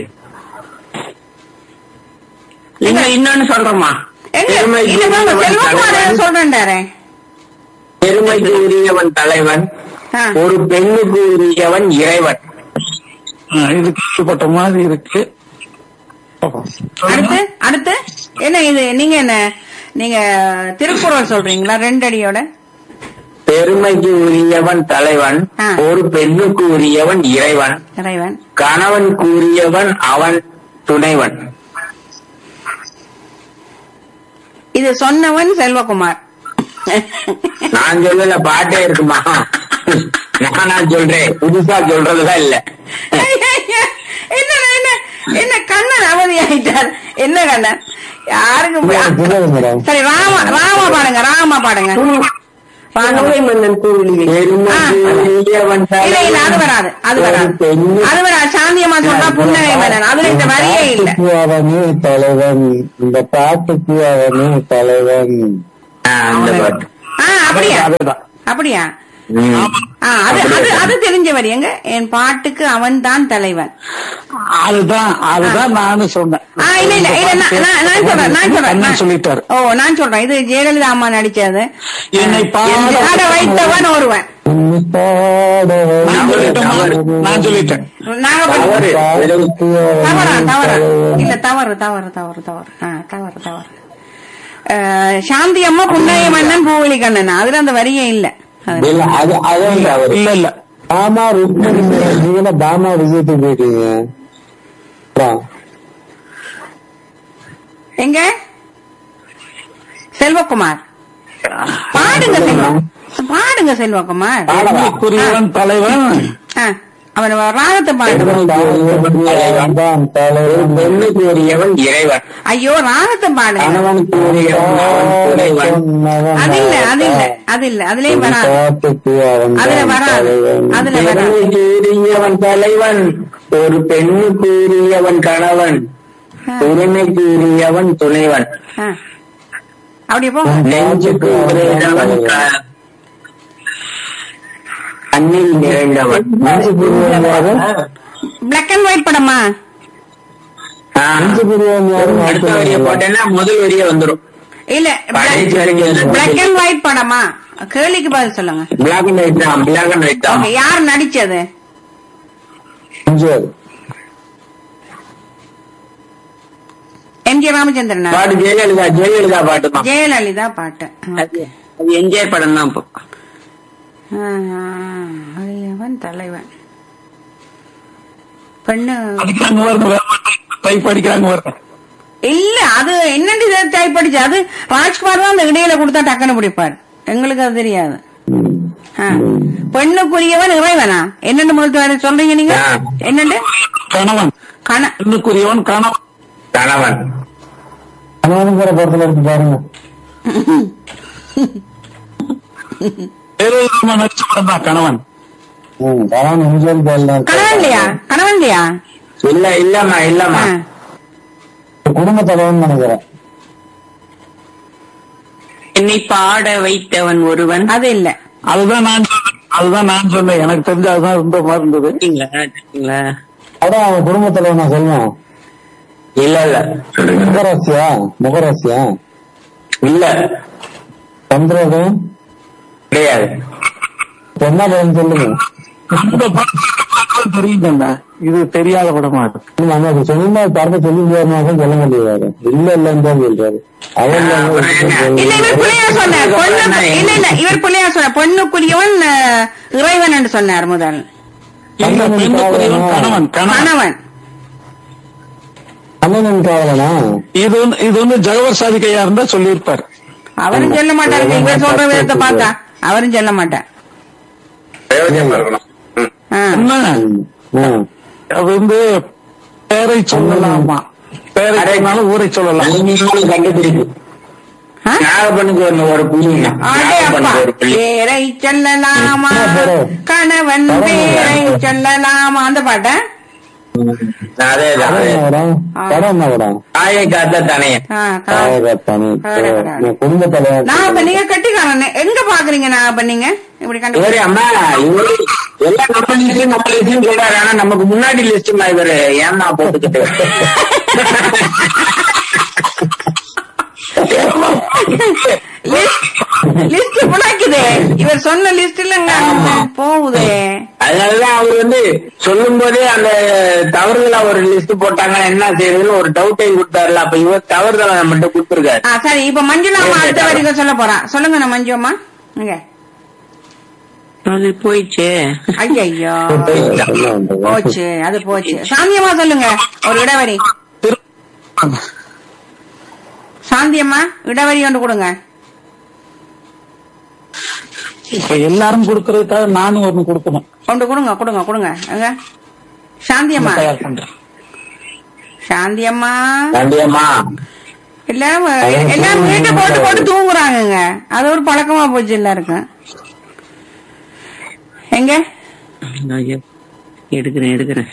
நீங்க இன்னொன்னு சொல்றோமா எங்க பெருமை இது பாருங்க, உரியவன் செல்வகுமார் தலைவன். சொல்றேன்டாரே பெருமைக்கு உரியவன் தலைவன் ஆ, ஒரு பெண்ணுக்கு உரியவன் இறைவன் ஆ, இது கேள்விப்பட்ட மாதிரி இருக்கு பாப்போம். அடுத்து அடுத்து என்ன இது நீங்க என்ன நீங்க திருக்குறள் சொல்றீங்களா ரெண்டு அடியோட பெருமைக்கு உரியவன் தலைவன் ஆ. ஒரு பெண்ணுக்கு உரியவன் இறைவன் இறைவன் கணவன் கூறியவன் அவன் துணைவன் இது சொன்னவன் செல்வகுமார் நான் சொல்லல பாட்டே இருக்குமா நானா சொல்றேன் புதுசா சொல்றதுதான் இல்ல என்ன என்ன என்ன கண்ணன் அவதி ஆயிட்டார் என்ன கண்ணன் யாருக்கு தெரியாது மேடம் சரி ராமா ராமா பாடுங்க ராமா பாடுங்க பனவை மன்னன் கோவிலில் ஆ. பெருமைக்குரியவன் இல்ல இல்ல அது வராது அது வராது அது வராது சாந்தியம்மா சொல்றா புன்னகை மன்னன் அதுல இந்த வரியே இல்ல பாட்டுக்கு அவனே தலைவன் இந்த பாட்டுக்கு அவனே தலைவன் ஆ, அந்த பாட்டு ஆ அப்படியா அதேதான் அப்படியா ம். ஆ அது அது அது தெரிஞ்ச வரி எங்க என் பாட்டுக்கு அவன் தான் தலைவன் அதுதான் அதுதான் நானும் சொன்னேன் ஆ இல்ல இல்ல இல்ல நான் நான் நான் சொல்றேன் நான் சொல்றேன் அண்ணன் நான்- சொல்லிட்டாரு ஓ நான் சொல்றேன் இது ஜெயலலிதா அம்மா நடிச்சது என்னை என் பாட வைத்தவன் ஒருவன் உன்னை பாட நான் சொல்லிட்டேன் நான் சொல்லிட்டேன் நாகப்பட்டினம் தவறு. தவறா தவறா இல்ல தவறு தவறு தவறு தவறு ஆ தவறு தவறு அஹ், சாந்தி அம்மா புன்னகை மன்னன் பூவெளி கண்ணன் அதுல அந்த வரியே இல்ல அதுல. இல்ல, அது அதுவும் தவறு இல்ல இல்ல பாமா ருக்மணி நீங்க பாமா விஜயத்துக்கு போயிட்டீங்க அப்புறம் எங்க செல்வகுமார் பாடுங்க செல்வம் பாடுங்க செல்வகுமார் புரியவன் தலைவன் ஆ, அவன் ராகத்தை பாடுங்க தான் தலைவன் பெண்ணுக்கு உரியவன் இறைவன் ஐயோ ராகத்தை பாடுங்க கணவனுக்கு உரியவன் அவன் துணைவன் அது இல்ல அது இல்ல அது இல்ல அதுலயும் வராது பாட்டுக்கு அவன் அதுல தான் வராது தலைவன் அதுல வராது பெண்ணுக்கு உரியவன் தலைவன் ஒரு பெண்ணுக்கு உரியவன் கணவன் ஆ, உரிமைக்கு உரியவன் துணைவன் ஆ. அப்படியே போங்க நெஞ்சுக்கு உரியவன் க- கண்ணில் நிறைந்தவன் பிளாக் அண்ட் ஒயிட் படமா ஆ. அடுத்த வரிய போட்டேன்னா முதல் வரிய வந்துரும் இல்ல கடைசி வரைக்கும் பிளாக் அண்ட் ஒயிட் படமா கேள்விக்கு பதில் சொல்லுங்க பிளாக் அண்ட் ஒயிட் தான் பிளாக் அண்ட் ஒயிட் தான் ஓகே யார் நடிச்சது எம்ஜிஆர் எம் ஜி ராமச்சந்திரன் பாட்டு ஜெயலலிதா ஜெயலலிதா பாட்டு தான் ஜெயலலிதா பாட்டு அது அது என்ஜாய் படம் தான் இப்போ ஆ, அழியவன் தலைவன் பெண்ணு படிக்கிறாங்க பாருங்க டைப் படிக்கிறாங்க பாருங்க இல்ல அது என்னன்னு டைப் படிச்சு அது ராஜ்குமார் தான் அந்த இடையில கொடுத்தா டக்குன்னு பிடிப்பார் எங்களுக்கு அது தெரியாது ஆ. பெண்ணுக்குரியவன் இறைவனா என்னன்னு முதல் வேற சொல்றீங்க நீங்க ஆ. என்னண்டு கணவன் கண பெண்ணுக்குரியவன் கணவன் கணவன் கணவனுங்கிற படத்துல இருக்கு பாருங்க ஜெயலலிதா நடிச்ச படம் தான் கணவன் ம், கணவன் எம்ஜிஆர் பேர்ல தான் கணவன் இல்லையா கணவன் இல்லையா இல்ல இல்லம்மா இல்லம்மா ஆ. குடும்ப தலைவன் நினைக்கிறேன் என்னை பாட வைத்தவன் ஒருவன் அது இல்ல அதுதான் நான் சொன்னேன் அதுதான் நான் சொன்னேன் எனக்கு தெரிஞ்ச அதுதான் இருந்த மாதிரி இருந்தது சரிங்களா சரிங்களா அதான் அவன் குடும்ப தலைவனா சொல்லுவான் இல்ல இல்ல முகராசியா முகராசியா இல்ல சந்திரகம் கிடையாது என்ன படம் சொல்லுங்க அந்த படம் தெரியுங்க இது தெரியாத படமா இருக்கு நம்ம அது சொன்னா படத்தை சொல்லி போயிருந்தாலும் சொல்ல முடியாது இல்ல இல்லன்னு தான் சொல்றாரு அவன் இல்ல இவர் புள்ளையா சொன்னார் பொண்ணு இல்ல இல்ல இவர் புள்ளையா சொன்னார் பொண்ணுக்குரியவன் அஹ், இறைவன் என்று சொன்னார் முதல் இந்த பெண்ணுக்குரியவன் கணவன் கணவன் கணவன் அண்ணன் காவலனா இது வந்து இது வந்து ஜகவர் சாதிக்கையா இருந்தா சொல்லியிருப்பார் அவரும் சொல்ல மாட்டாரு இவர் சொல்ற விதத்தை பார்த்தா அவரும் சொல்ல மாட்டார் பிரயோஜனமா இருக்கணும் ம். ஆ. என்ன ம். அது வந்து பேரை சொல்லலாமா பேரை சொன்னாலும் ஊரை சொல்லலாம் நீங்களும் கண்டுபிடிப்பு ஆ? நாகப்பனுக்கு ஒண்ணு ஒரு புள்ளிங்க அடே அப்பா நாகப்பனுக்கு ஒரு புள்ளி பேரை சொல்லலாமா கணவன் பேரை சொல்லலாமா அந்த பாட்ட அதேதான் படம் என்ன படம் படம் என்ன படம் தாயை காத்த தனையன் தாயகத்தானே. நான் குடும்ப தலைவன் நான் இப்ப நீங்க கட்டிக்காரன் எங்க பாக்குறீங்க நான் இப்ப நீங்க இப்படி கண்டு இவரு அம்மா இவரு எல்லாம் நம்ம லிஸ்ட் நம்ம லிஸ்ட் சொல்றாரு ஆனா நமக்கு முன்னாடி லிஸ்ட்மா இவரு ஏன்னா போட்டுக்கிட்டு லிஸ்ட் புடாக்குதே இவர் சொன்ன லிஸ்ட்ல போகுதே அதனாலதான் அவர் வந்து சொல்லும் போதே அந்த தவறுதலா ஒரு லிஸ்ட் போட்டாங்க என்ன செய்யறதுன்னு ஒரு டவுட்டையும் கொடுத்தாருல அப்ப இவர் தவறுதலா நம்மகிட்ட கொடுத்துருக்காரு ஆ சரி இப்ப மஞ்சுளா அம்மா அடுத்த வரைக்கும் சொல்ல போறா சொல்லுங்க நான் மஞ்சு அம்மா இங்க அது போயிடுச்சு ஐயோ என்ன பண்றது? போச்சு அது போச்சு சாந்தியம்மா சொல்லுங்க ஒரு இடவரி சாந்தியம்மா இடவரி ஒன்று கொடுங்க இப்ப எல்லாரும் கொடுக்கறதுக்காக நானும் ஒண்ணு கொடுக்கணும் ஒன்று கொடுங்க கொடுங்க கொடுங்க எங்க சாந்தியம்மா தயார் பண்றேன் சாந்தியம்மா நன்றியம்மா எல்லாம் எல்லாம் வீட்டை போட்டு போட்டு தூங்குறாங்கங்க அது ஒரு பழக்கமா போச்சு எல்லாருக்கும் எங்க நான் எ- எடுக்கிறேன் எடுக்கிறேன்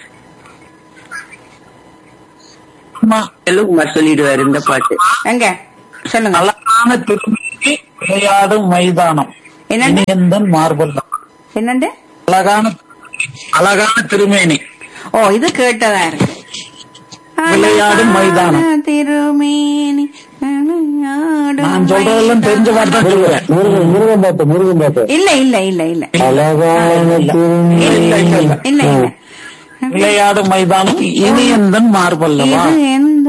அம்மா, செல்வகுமார் சொல்லிடுவாரு இந்த பாட்டு எங்க சொல்லுங்க அழகான திருமணி விளையாடும் மைதானம் என்னண்டு? இனியந்தன் மார்பல் என்னண்டு அழகான அழகான திருமேனி ஓ இது கேட்டதா இருக்கு விளையாடும் மைதானம். திருமேனி விளையாடும் நான் சொல்றதெல்லாம் தெரிஞ்ச மாதிரி தான் சொல்லுவேன் முருகன் முருகன் பாட்டு முருகன் பாட்டு இல்ல இல்ல இல்ல இல்ல அழகான திருமணி. இல்ல, இல்ல, இல்ல. இல்ல இல்ல விளையாடும் மைதானம் இனியந்தன் மார்பல்லவா இது எந்த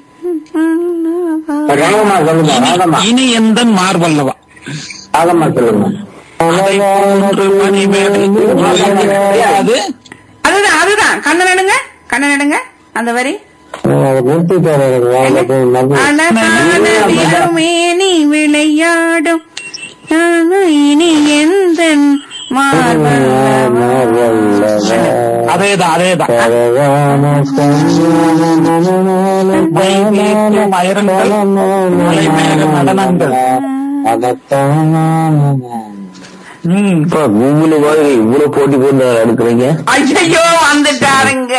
ராகமா சொல்லுங்க ராகமா இனி எந்தன் மார்பல்லவா ராகமா சொல்லுங்க அதை போன்று மணிமேடை கிடையாது அதுதான் அதுதான் கண்ண நடுங்க கண்ண நடுங்க அந்த வரி அவர் நிறுத்திட்டாரு எனக்கு வாயில போய் நம்பி. அழகான திருமேனி விளையாடும் இனி எந்த மார்பல்லவா அதேதான் அதேதான் அழகான மை வீட்டும் அயரங்கள் மலை மேல நடனங்கள் ம் இப்ப கூகுள் மாதிரி இவ்வளவு போட்டி போட்டு எடுக்கிறீங்க ஐயோ வந்துட்டாருங்க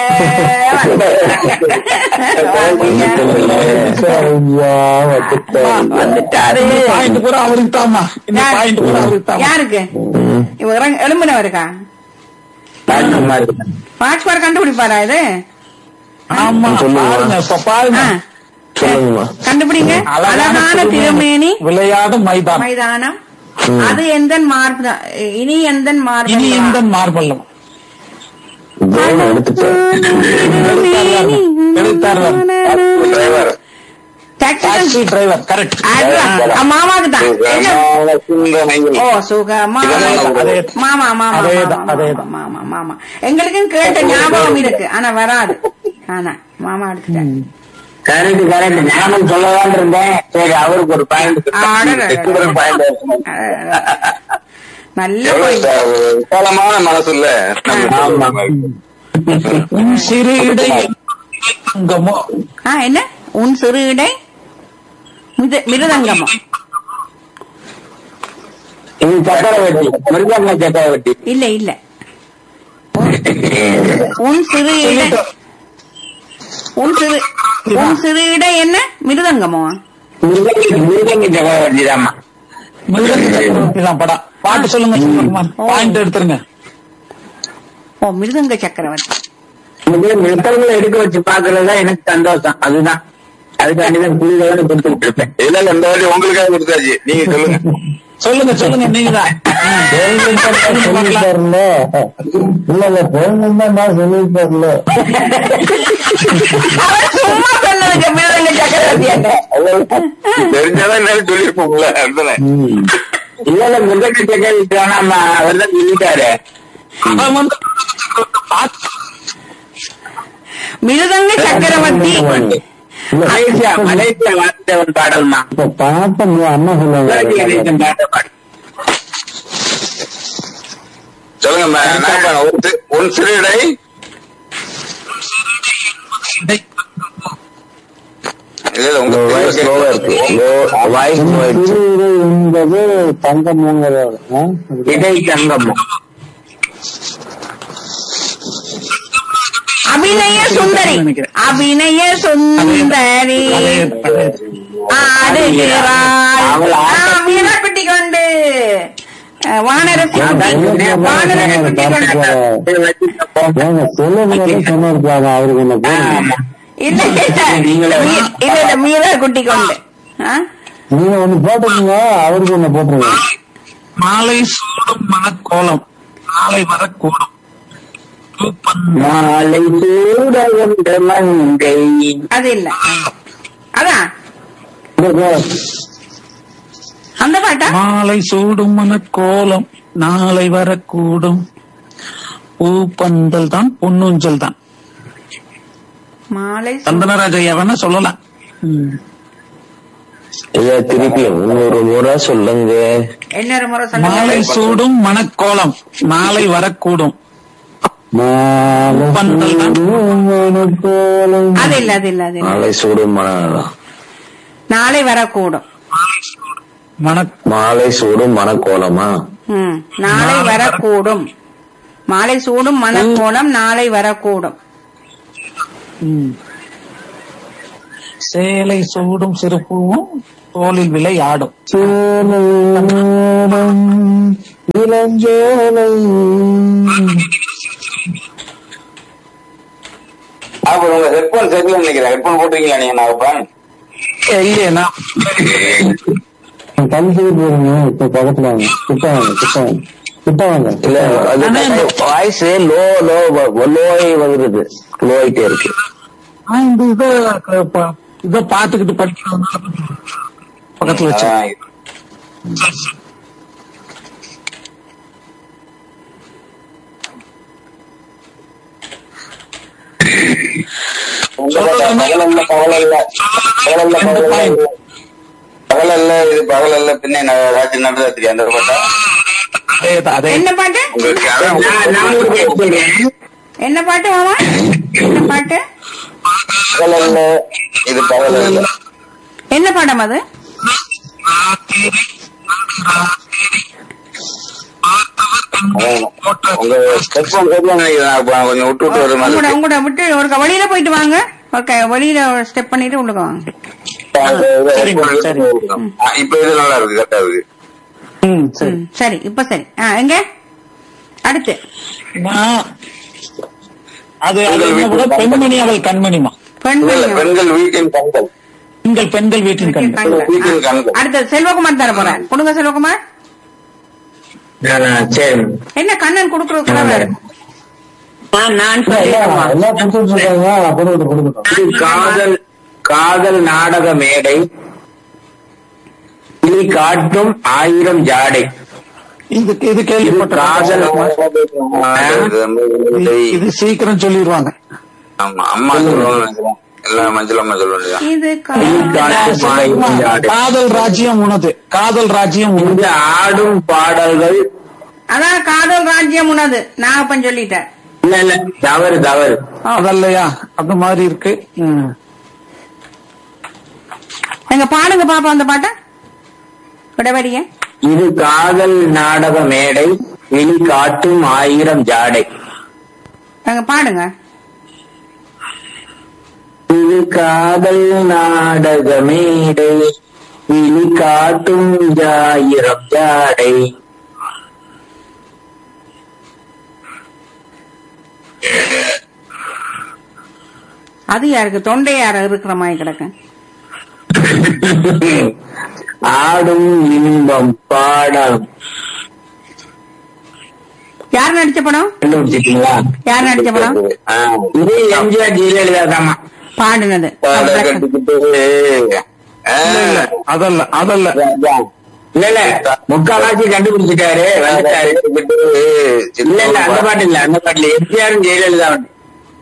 வந்துட்டாரு பாயிண்ட் பூரா அவருக்கு தாமா இந்த யார்? பாயிண்ட் பூரா அவருக்கு தாமா யாருக்கு இவங்க இறங்க- எலும்புனவருக்கா ராஜ்குமார் ராஜ்குமார் கண்டுபிடிப்பாரா இது ஆமா சொல்லுங்க. பாருங்க இப்ப பாருங்க ஆ. சொல்லுங்கம்மா கண்டுபிடிங்க அழகான திருமேனி விளையாடும் மைதானம் மைதானம் அது எந்த மார்பு இனி எந்த இனி மார்பு எந்த மார்பல்லம் கவுன் எடுத்துட்டேன் எடுத்தாரு டிரைவர் டாக்ஸி டிரைவர் கரெக்ட் மாமாக்கு தான் என்ன சுந்தரமையில் ஓ சுகமா அதே. மாமா மாமா அதேதான், மாமா, அதேதான். மாமா மாமா எங்களுக்கும் கேட்ட ஞாபகம் இருக்கு ஆனா வராது ஆனா மாமா எடுத்துட்டேன் கரெக்ட் கரெக்ட் நானும் சொல்லலாம்னு இருந்தேன் சரி அவருக்கு ஒரு பாயிண்ட் அடடடட. பாயிண்ட் நல்ல எவ்வளவு point. ச- விசாலமான மனசு இல்ல நம்ம உன் சிறு இடை அங்கமோ ஆ என்ன உன் சிறு இடை மித- மிருதங்கமோ இது சக்கரவர்த்தி மிருதங்க சக்கரவர்த்தி இல்ல இல்ல உன் சிறு இடை உன் சிறு உன் சிறு இடை என்ன மிருதங்கமோ மிருதங்க மிருதங்க சக்கரவர்த்தி தாம்மா மிருதங்க சக்கரவர்த்தி தான் படம் பாட்டு சொல்லுங்க சுகுமார். பாயிண்ட் எடுத்துருங்க ஓ மிருதங்க சக்கரவர்த்தி இது மிருதங்களை எடுக்க வச்சு பாக்குறது தான் எனக்கு சந்தோஷம் அதுதான் அதுக்காண்டிதான் புள்ளிகளோட கொடுத்துட்டு இருப்பேன் இல்ல இல்ல இந்த வாட்டி உங்களுக்காக கொடுத்தாச்சு நீங்க சொல்லுங்க சொல்லுங்க சொல்லுங்க நீங்க தான் சொல்லிட்டாருல இல்ல இல்ல பொருள் தான் நான் சொல்லிட்டாருல அவர் சும்மா சொன்னதுக்கு மிருதங்க சக்கரவர்த்தி என்ன தெரிஞ்சாதான் என்ன சொல்லிருப்போம்ல அதுதானே இல்ல இல்ல மிருதங்க சக்கரவர்த்தி வேணாமா அவர் தான் சொல்லிட்டாரு அவன் வந்து பாட்டு மிருதங்க சக்கரவர்த்தி மலேசியா மலேசியா வாசுதேவன் பாடல்மா இப்ப பாட்ட அண்ணா சிவாஜி சொல்லுவாங்க கணேசன் பாட்ட பாடல் சொல்லுங்க ம- நான் பாருங்க. ஒரு சி- உன் சிறுடை இல்ல இல்ல உங்க வாய்ஸ் ஸ்லோவா இருக்கு வாய்ஸ் சிறுவிடை என்பது தங்கம்ங்கிறது ஆ? இடை சங்கம் அபிநய சுந்தரி நினைக்கிறேன். அபிநய சுந்தரி அதே அதே ஆடுகிறாள் அவள் ஆட்ட- ஆ, வீரக்குட்டி கொண்டு அஹ், வானரசி குட்டி வானரசி குட்டி கொண்டு ஏங்க செல்வகுமாரே சொன்னாரு அவருக்கு ஒண்ணு போடுங்க இல்ல இல்ல நீங்களே வா. மீ- இல்ல இல்ல மீரா குட்டி கொண்டு ஆ? நீங்க ஒண்ணு போட்டுருங்க அவருக்கு ஒண்ணு போட்டுருங்க மாலை சூடும் மனக்கோலம் நாளை வரக்கூடும் பூப்பந்து மாலை சூட வந்த மங்கை அது இல்ல அதான் இந்த அந்த பாட்டா மாலை சூடும் மனக்கோலம் நாளை வரக்கூடும் பூப்பந்தல் தான் பொன்னூஞ்சல் தான் மாலை சு- சந்தனராஜ வேணா சொல்லலாம் ம். ஐயா திருப்பி இன்னொரு முறை சொல்லுங்க இன்னொரு முறை மாலை சொல்லுங்க சூடும் மனக்கோலம் நாளை வரக்கூடும் மாலை பந்தல் தான் சூடும் மணக்கோலம். அது இல்ல அது இல்ல அது இல்ல நாளை சூடும் மன நாளை வரக்கூடும் மன மாலை சூடும் மனக்கோலமா ம் நாளை வரக்கூடும் மாலை சூடும் மனக்கோலம் நாளை வரக்கூடும் ம். சேலை சூடும் சிறுப்பூவும் தோளில் விலை ஆடும் இளஞ்சோலை அப்ப உங்க ஹெட்போன் சரியில்லை நினைக்கிறேன் ஹெட்போன் போட்டுருக்கீங்களா நீங்க நாகப்பன் இல்லையே நான் தள்ளி போயிருங்க இப்ப பக்கத்துல வாங்க கிட்ட வாங்க கிட்ட வாங்க கிட்ட வாங்க இல்ல அது வாய்ஸ் லோ லோ லோய் வருது லோ ஆயிட்டே இருக்கு நான் இந்த இத க- ப- இத பாத்துக்கிட்டு படிக்கிறதுனால பக்கத்துல வச்சு பகலல்ல பகலல்ல பகலல்ல பகலல்ல பகலல்ல இது பகலல்ல பின்ன ந- ராத்திரி நடுராத்திரி அந்த பாட்டா அதேதான் அதே என்ன பாட்டு உங்களுக்கு அதான் நான் நான் ஒரு கேள்வி கேட்கிறேன். என்ன பாட்டு மாமா என்ன பாட்டு பகலல்ல இது பகலல்ல என்ன படம் அது உங்க ஹெட்போன் சரியா நினைக்கிறேன் நாகப்பன் கொஞ்சம் விட்டு விட்டு வர மாதிரி உங்களோட இருக்கு. உங்களோட விட்டு ஒரு வெளியில போயிட்டு வாங்க ஓகே வெளியில ஸ்டெப் பண்ணிட்டு உள்ளுக்கு வாங்க அந்த இது சரிங்க, headphone சரி. ஆ, இப்ப இது நல்லா இருக்கு கரெக்டா இருக்கு ம் சரி ம், சரி இப்ப சரி ஆ எங்க அடுத்து நான் அது அது என்ன கூட பெண்மணி அவள் கண்மணிமா பெண் இல்ல, இல்ல, மணி. பெண்கள் வீட்டின் கண்கள் உங்கள் பெண்கள் வீட்டின் கண்கள் கண்கள். வீட்டின் கண்கள் அடுத்து செல்வகுமார் தர போறேன் கொடுங்க செல்வகுமார் நான் சரி என்ன கண்ணன் கொடுக்கறது கூட வேற நான் நான் சொல்லிடுறேம்மா. எல்லாம் கொடுத்துட்டு இருக்காங்க கொடுக்கட்டும் கொடுக்கட்டும் இது காதல் காதல் நாடக மேடை இனி காட்டும் ஆயிரம் ஜாடை இது இது கேள்விப்பட்ட காதல் இது சீக்கிரம் சொல்லிடுவாங்க ஆமா அம்மா சொல்லுவாங்க நினைக்கிறேன் எல்லாம் மஞ்சள் அம்மா சொல்ல வேண்டியதான் இது இனி கா- காட்டும் ஆயிரம் ஜாடை காதல் ராஜ்யம் உனது காதல் ராஜ்யம் உனது இந்த ஆடும் பாடல்கள் அதான் காதல் ராஜ்யம் உனது நாகப்பன் சொல்லிட்டேன் இல்ல இல்ல தவறு தவறு அதல்லையா அந்த மாதிரி இருக்கு ம். எங்க பாடுங்க பாப்பா அந்த பாட்டை விடவடிய இது காதல் நாடக மேடை இனி காட்டும் ஆயிரம் ஜாடை எங்க பாடுங்க இது காதல் நாடக மேடை இனி காட்டும் ஆயிரம் ஜாடை அது யாருக்கு தொண்டை யார இருக்கிற மாதிரி கிடக்கு ஆடும் இன்பம் பாடம் யார் நடிச்ச படம் கண்டுபிடிச்சிட்டீங்களா யார் நடிச்ச படம் ஆ, இது எம்ஜிஆர் ஜெயலலிதா தாமா பாடுனது பாலை கட்டிக்கிட்டு ஆ, அதல்ல அதல்ல இல்ல இல்ல முக்கால்வாசி கண்டுபிடிச்சிட்டாரு வந்துட்டாரு இல்ல இல்ல அந்த பாட்டு இல்ல அந்த பாட்டுல எம்ஜிஆர் ஜெயலலிதா வந்து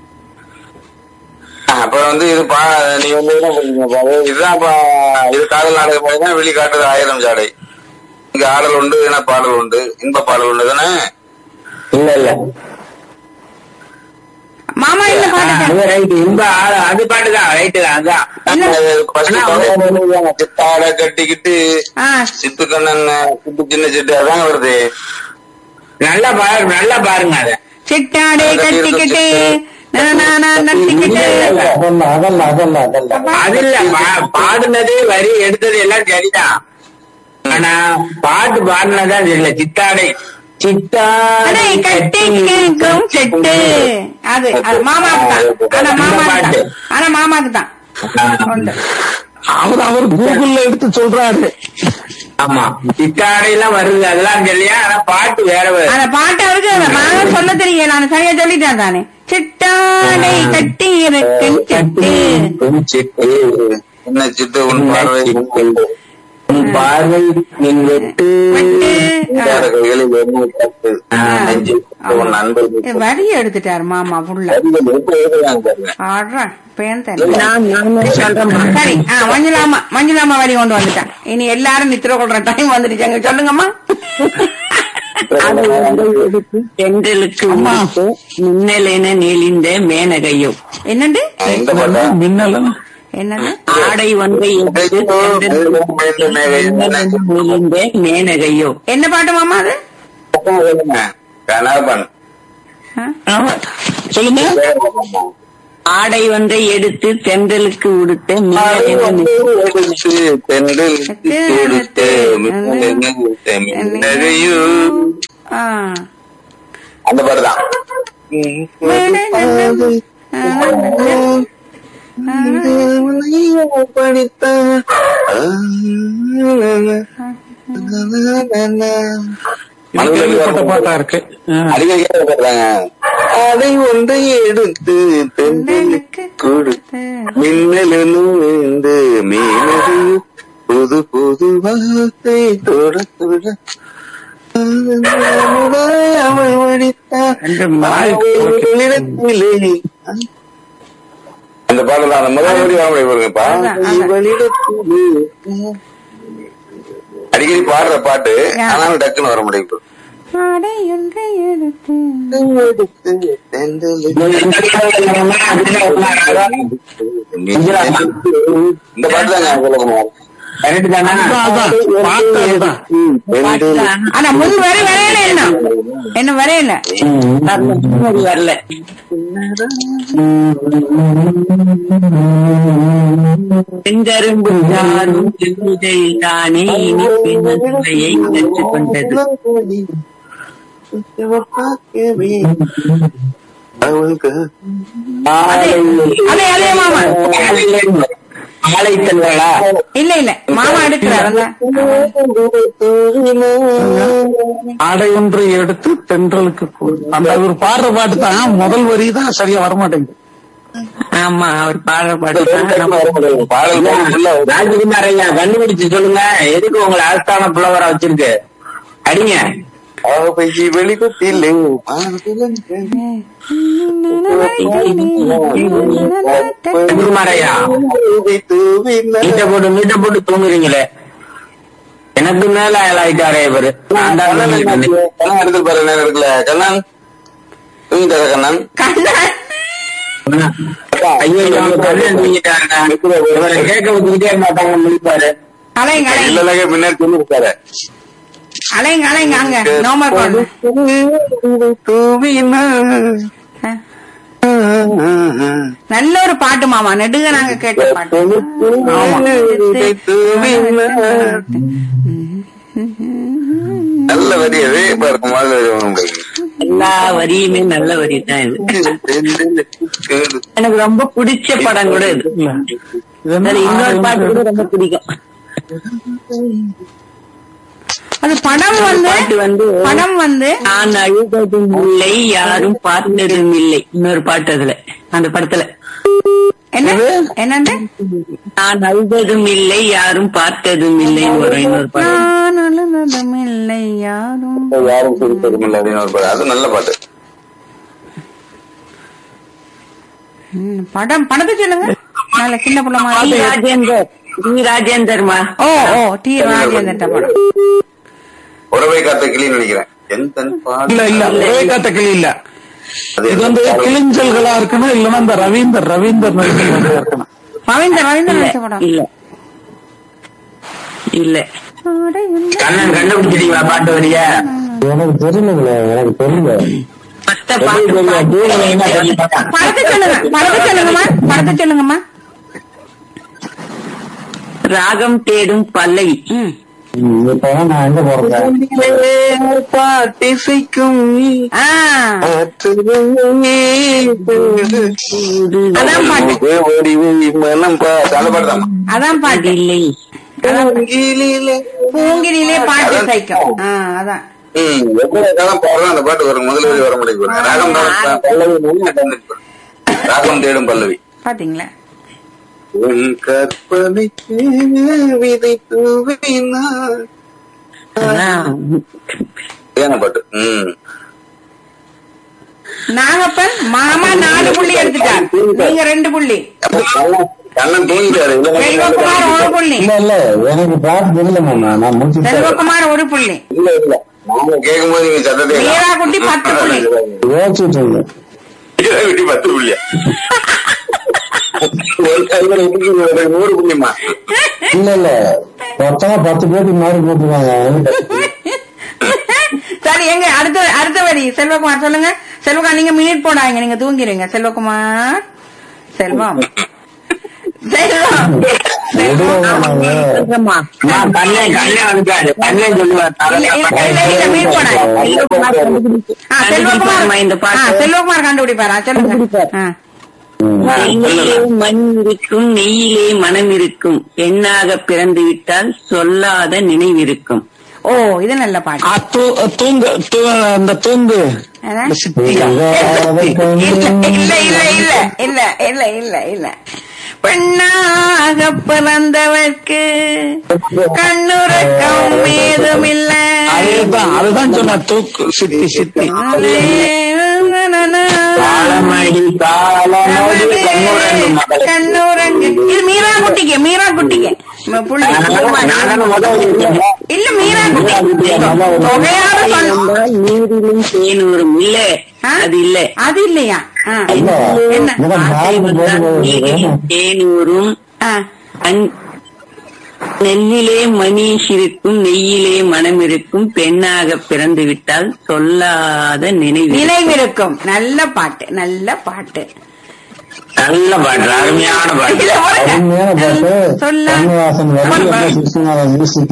அப்புறம் வந்து இது பா நீ வந்து என்ன பண்ணீங்க பாரு இதுதான் பா- இது காதல் நாடகம் பாத்தீங்கன்னா வெளி காட்டுறது ஆயிரம் ஜாடை இங்க ஆடல் உண்டு ஏன்னா பாடல் உண்டு இன்ப பாடல் உண்டு தானே இல்ல இல்ல மாமா என்ன பாட்டு அது ரைட் இந்த ஆ- அது பாட்டு தான் ரைட்டு தான் அதான் First ஆனா பாடல் வந்து சித்தாட கட்டிக்கிட்டு ஆ சித்து கண்ணன் சித்து சின்ன சிட்டு அதாங்க வருது நல்லா பாரு நல்லா பாருங்க அத சிட்டாடே கட்டிக்கிட்டு நானா நட்டிக்கிட்டு அதல்ல அதல்ல அதல்ல அதல்ல அது இல்ல பா- பாடுனது வரி எடுத்தது எல்லாம் சரிதான் ஆனா பாட்டு பாடுனதான் தெரியல சித்தாடை சித்தாடை அடே கட்டி கேட்கும் செட்டு அது அது மாமாக்கு தான் ஆனா மாமாக்கு தான் ஆனா மாமாக்கு தான் உண்டு. அவர் அவர் கூகுள்ல எடுத்து சொல்றாரு ஆமா சித்தாடை எல்லாம் வருது அதெல்லாம் தெரியலையா ஆனா பாட்டு வேற வேற அந்த பாட்டு அவருக்கு மாமா சொல்ல தெரியல நான் சரியா சொல்லிட்டேன் தானே சிட்டாடை கட்டி இருக்கும் செட்டு சிட்டு என்ன சித்து உன் பார்வை உன் பார்வை நின் வெட்டு வெட்டு. வேற கைகளில் எண்ணெய் தட்டு. ஆ. நெஞ்சு உன் நண்பர்கள் ஏ, வரி எடுத்துட்டாரு மாமா புள்ள கவிதை எப்படி எழுதுறாங்க பாருங்க ஆடுறா பேன் தெரியல நான் நானும் சொல்றேம்மா சரி ஆ மஞ்சுளாமா மஞ்சுளாமா வரி கொண்டு வந்துட்டேன் இனி எல்லாரும் நித்திர கொள்ற டைம் வந்துருச்சாங்க சொல்லுங்கம்மா அது வந்து எடுத்து பெண்களுக்கு உடுப்பு மின்னலென நெளிந்த மேனகையோ என்னண்டு இந்த பாட்டா மின்னல் என்னது ஆடை ஒன்றை எடுத்து சென்றலுக்கு விழுந்த மேனகையோ என்ன பாட்டு மாமா அது கனகப்பன் ஆ? ஆமா. சொல்லுங்க ஆடை ஒன்றை எடுத்து தென்றலுக்கு உடுத்த மேனகையோ ஆ. அந்த பாட்டு தான் இது கேள்விப்பட்ட பாட்டா இருக்கு ஆ. அடிக்கடி கேட்கறாங்க அதை ஒன்றை எடுத்து தென்றலுக்கு கொடுத்து மின்னலு மீனது புது புது வார்த்தை தொட தொட அவள் வடித்தார் ரெண்டு நாய் இடத்திலே அந்த பாடல் தான் அந்த முதல் வரி வாங்க பாருங்கப்பா அதான், அதான். இவளிடத்திலே. அடிக்கடி பாடுற பாட்டு ஆனாலும் டக்குன்னு வர முடியும் ஆடை ஒன்றை எடுத்து இந்த பாட்டு தான் சொல்லணும் கரெக்ட் தானே அதான், அதான். பாட்டு அதுதான். ஆனா முன் வரை வரையில என்ன என்ன வரையில முன்னாடி வரல செங்கரும்பு சாரும் செல்லுதையில் தானே இனிப்பின் சுவையை கற்றுக்கொண்டது அதே அதே அதே மாமா ஆலை செல்வாளா இல்ல இல்ல மாமா எடுக்கிறார் அந்த ஆடை ஒன்று எடுத்து தென்றலுக்கு போடு. அந்த அவர் பாடுற பாட்டு தான் முதல் வரி தான் சரியா வரமாட்டேங்குது ஆமா அவர் பாடுற பாட்டு தான் நம்ம பாடல் full ஆ ராஜகுமார் ஐயா கண்டுபிடிச்சு சொல்லுங்க எதுக்கு உங்களை ஆஸ்தான புலவரா வச்சிருக்கு அடிங்க ஆபையை வெளிப்பட்டில்லை ராஜகுமார் ஐயா மீட்ட போட்டு மீட்ட போட்டு தூங்குறீங்களே எனக்கு மேல ஆயிட்டாரே இவரு நான் தான் தூங்கிட்டு இருந்தேன். கண்ணன் எடுத்து பாரு நேரம் இருக்குல்ல கண்ணன் தூங்கிட்டார கண்ணன் ஐயோ இவங்க கல்யாணம் தூங்கிட்டாருங்க இவரை கேட்க வச்சுக்கிட்டே மாட்டாங்க முடிப்பாரு அலைங்க அலைங்க இல்ல பின்னாடி சொல்லிருக்காரு அலைங்க அலைங்க அங்க நோமர் நல்ல ஒரு பாட்டு மாமா நெடுக நாங்க கேட்ட பாட்டு நல்ல வரி அது பாருங்க மாதிரி வரி உங்களுக்கு எல்லா வரியுமே நல்ல வரி தான் இது எனக்கு ரொம்ப பிடிச்ச படம் கூட இது அதுல இன்னொரு பாட்டு கூட ரொம்ப பிடிக்கும் அது படம் வந்து பாட்டு வந்து படம் வந்து நான் அழுததும் இல்லை யாரும் பார்த்ததும் இல்லை இன்னொரு பாட்டு அதுல அந்த படத்துல என்ன என்னண்டு நான் அழுததும் இல்லை யாரும் பார்த்ததும் இல்லைன்னு வரும் இன்னொரு பாட்டு நான் அழுததும் இல்லை யாரும் யாரும் சிரிப்பதும் இல்லை அப்படின்னு ஒரு பாட்டு அது நல்ல பாட்டு ம், படம் படத்தை சொல்லுங்க நல்ல சின்ன பிள்ளை டி மாதிரி ராஜேந்தர் டி ராஜேந்தர்மா ஓ ஓ டி ராஜேந்திர படம் உறவை காத்த கிளின்னு நினைக்கிறேன் என் தன் இல்ல இல்ல ஒரே காத்த கிளி இல்ல இது வந்து கிளிஞ்சல்களா இருக்கணும் இல்லன்னா இந்த ரவீந்தர் ரவீந்தர் நடிகை இருக்கணும் ரவீந்தர் ரவீந்தர் நடிச்ச படம் இல்ல இல்ல ஆடை உண்டு. கண்ணன் கண்டுபிடிச்சிட்டீங்களா பாட்டு வரிய எனக்கு தெரியலங்களே எனக்கு தெரியல மத்த பாட்டு படத்தை சொல்லுங்க படத்தை சொல்லுங்கம்மா படத்தை சொல்லுங்கம்மா ராகம் தேடும் பல்லவி ம். ம், இப்ப நான் எங்க போறேன் பாட்டிசைக்கும் ஆ அதான் பாட்டு ஓடி மனம் பாட்டு அந்த பாட்டு தான் அதான் பாட்டு இல்லை பூங்கிரியிலே பாட்டு சைக்கும் ஆ அதான் ம் எவ்வளவு காலம் பாடுறோம் அந்த பாட்டு வரும் முதல் வரி வர முடியும் ராகம் தான் பல்லவி மூணு அட்டன் இருக்கு. ராகம் தேடும் பல்லவி பாத்தீங்களா உன் கற்பனைக்கு விதை தூவினார் அதான். ஏன பாட்டு ம் நாகப்பன் மாமா நாலு புள்ளி எடுத்துட்டார் நீங்க ரெண்டு புள்ளி கண்ணன் தூங்கிட்டாரு செல்வகுமார் ஒரு புள்ளி இல்ல இல்ல எனக்கு பாட்டு தெரியல மாமா நான் முடிச்சுட்டேன் செல்வகுமார் ஒரு புள்ளி இல்ல இல்ல நாங்க கேட்கும் போது நீங்க சத்தத்தை மீரா குட்டி பத்து புள்ளி யோசிச்சுட்டு இருந்தேன் குட்டி பத்து புள்ளியா ஒரு கையில இன்னைக்கு ஒரு நூறு புண்ணியமா இல்ல இல்ல மொத்தமா பத்து பேருக்கு மாதிரி போட்டுருக்காங்க சரி எங்க அடுத்த அடுத்த வரி செல்வகுமார் சொல்லுங்க செல்வகுமார் நீங்க மினிட் போடாங்க நீங்க தூங்கிடுங்க செல்வகுமார் செல்வம் செல்வம் செல்வம் நான் கண்ணே கண்ணே வந்துட்டாரு கண்ணே சொல்லுவார் இல்ல இல்ல இல்ல இல்ல மீட் போடாங்க ஆ, செல்வகுமார் இந்த ஆ, பாட்டு செல்வகுமார் கண்டுபிடிப்பாரா சொல்லுங்க ஆ. நெய்யிலே மண் இருக்கும் நெய்யிலே மனம் இருக்கும் பெண்ணாக பிறந்து விட்டால் சொல்லாத நினைவிருக்கும் ஓ இது நல்ல பாட்டு ஆ, தூ- தூங்கு தூ- இந்த தூங்கு என்ன? இந்த சித்தியா இல்ல இல்ல இல்ல இல்ல இல்ல இல்ல இல்ல இல்ல பெண்ணாக பிறந்தவர்க்கு கண்ணுறக்கம் ஏதும் இல்ல அதேதான் அதுதான் சொன்ன தூக்கு சித்தி சித்தி காலமடி காலமடி கண்ணுறங்கும் மகளே. கண்ணுறங்கு இது மீரா குட்டிக்கு மீரா குட்டிக்கு ம- புள்ளி. நானும் முதல் இருக்கேன். இல்ல மீரா குட்டி தொகையாக சொன்ன இருந்தால் நீரிலும் தேனூரும் இல்ல ஆ? அது இல்ல அது இல்லையா ஆ. இல்ல என்ன இவன் நாலு வந்தால் போட்டு நீரிலும் தேனூரும் ஆ. அன்- நெல்லிலே மணீஷ் இருக்கும் நெய்யிலே மனம் இருக்கும் பெண்ணாக பிறந்து விட்டால் சொல்லாத நினைவு நினைவிருக்கும் நல்ல பாட்டு நல்ல பாட்டு நல்ல பாட்டு அருமையான பாட்டு இல்ல, உனக்கு அருமையான பாட்டு சொல்ல கண்ணதாசன் வரிகள் சிஸ்டநாதன் மியூசிக்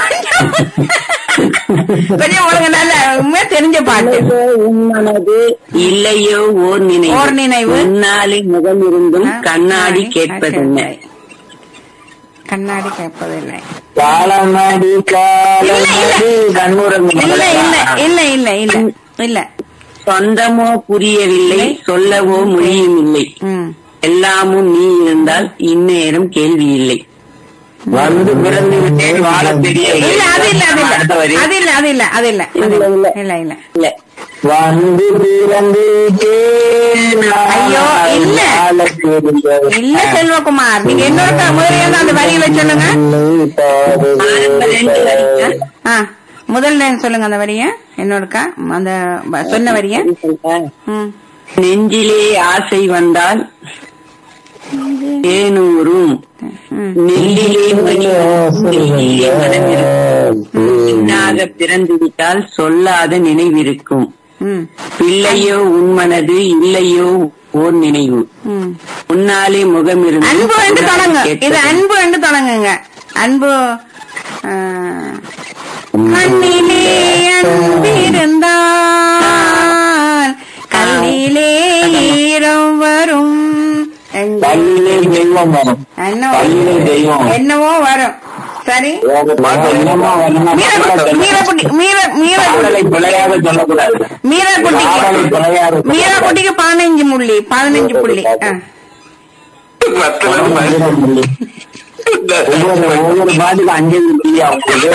கொஞ்சம் உனக்கு நல்ல உண்மையா தெரிஞ்ச பாட்டு உண்மனது இல்லையோ ஓர் நினைவு ஓர் நினைவு. முன்னாலே முகம் இருந்தும் கண்ணாடி கேட்பதென்ன கண்ணாடி கேட்பதில்லை காலமடி காலமடி கண்ணுறங்கும் இல்ல மகளே. இல்ல இல்ல இல்ல இல்ல இல்ல சொந்தமோ புரியவில்லை சொல்லவோ மொழியும் இல்லை ம் எல்லாமும் நீ இருந்தால் இந்நேரம் கேள்வி இல்லை வந்து பிறந்து விட்டேன் வாழ தெரியவில்லை இல்ல அது இல்ல அது அடுத்த வரி. இல்ல அது இல்ல அது இல்ல அது இல்ல அது இல்ல, இல்ல. இல்ல இல்ல இல்ல வந்து பிறந்து விட்டேன் ஐயோ, இல்ல. வாழ தெரியவில்லை. இல்ல செல்வகுமார் நீங்க இன்னொரு முதல்ல அந்த வரியில சொல்லுங்க ஆரம்ப ரெண்டு வரி, ஆ? ஆ முதல்ல சொல்லுங்க அந்த வரிய என்னோடக்கா அந்த வ- சொன்ன வரிய ம் நெஞ்சிலே ஆசை வந்தால் தேனூரும் ம் நெல்லிலே மணி நெல்லிலே மனம் இருக்கும் பெண்ணாக பிறந்து விட்டால் சொல்லாத நினைவிருக்கும் ம் பிள்ளையோ உன்மனது இல்லையோ ஓர் நினைவு ம் முன்னாலே முகம் இருந்து அன்பு என்று தொடங்க கேட்பது. இது அன்பு என்று தொடங்குங்க அன்பு ஆ, கண்ணிலே அன்பிருந்தால் கல்லிலே ஈரம் வரும் எங்க- பள்ளியிலே தெய்வம் வரும் என்னவோ பள்ளியிலே தெய்வம் என்னவோ வரும் சரி என்னமோ வரணும். மீரக்குட்டி மீரக்குட்டி மீர மீர பாடலை பிழையாக சொல்லக்கூடாது மீரக்குட்டிக்கு பாடலை பிழையாக மீரக்குட்டிக்கு பதினஞ்சு முள்ளி பதினஞ்சு புள்ளி ஆ. ஒவ்வொரு ஒவ்வொரு பாட்டுக்கு அஞ்சு புள்ளி அவங்களுக்கு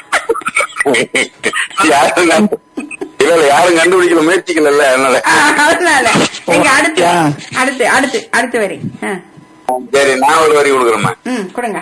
யாரும் கண்டு- இல்ல இல்ல யாரும் கண்டுபிடிக்கல முயற்சிக்கல அதனால ஆ, அதனால நீங்க அடுத்து அடுத்து அடுத்து அடுத்து வரி ஆ. சரி நான் ஒரு வரி கொடுக்குறேம்மா ம் கொடுங்க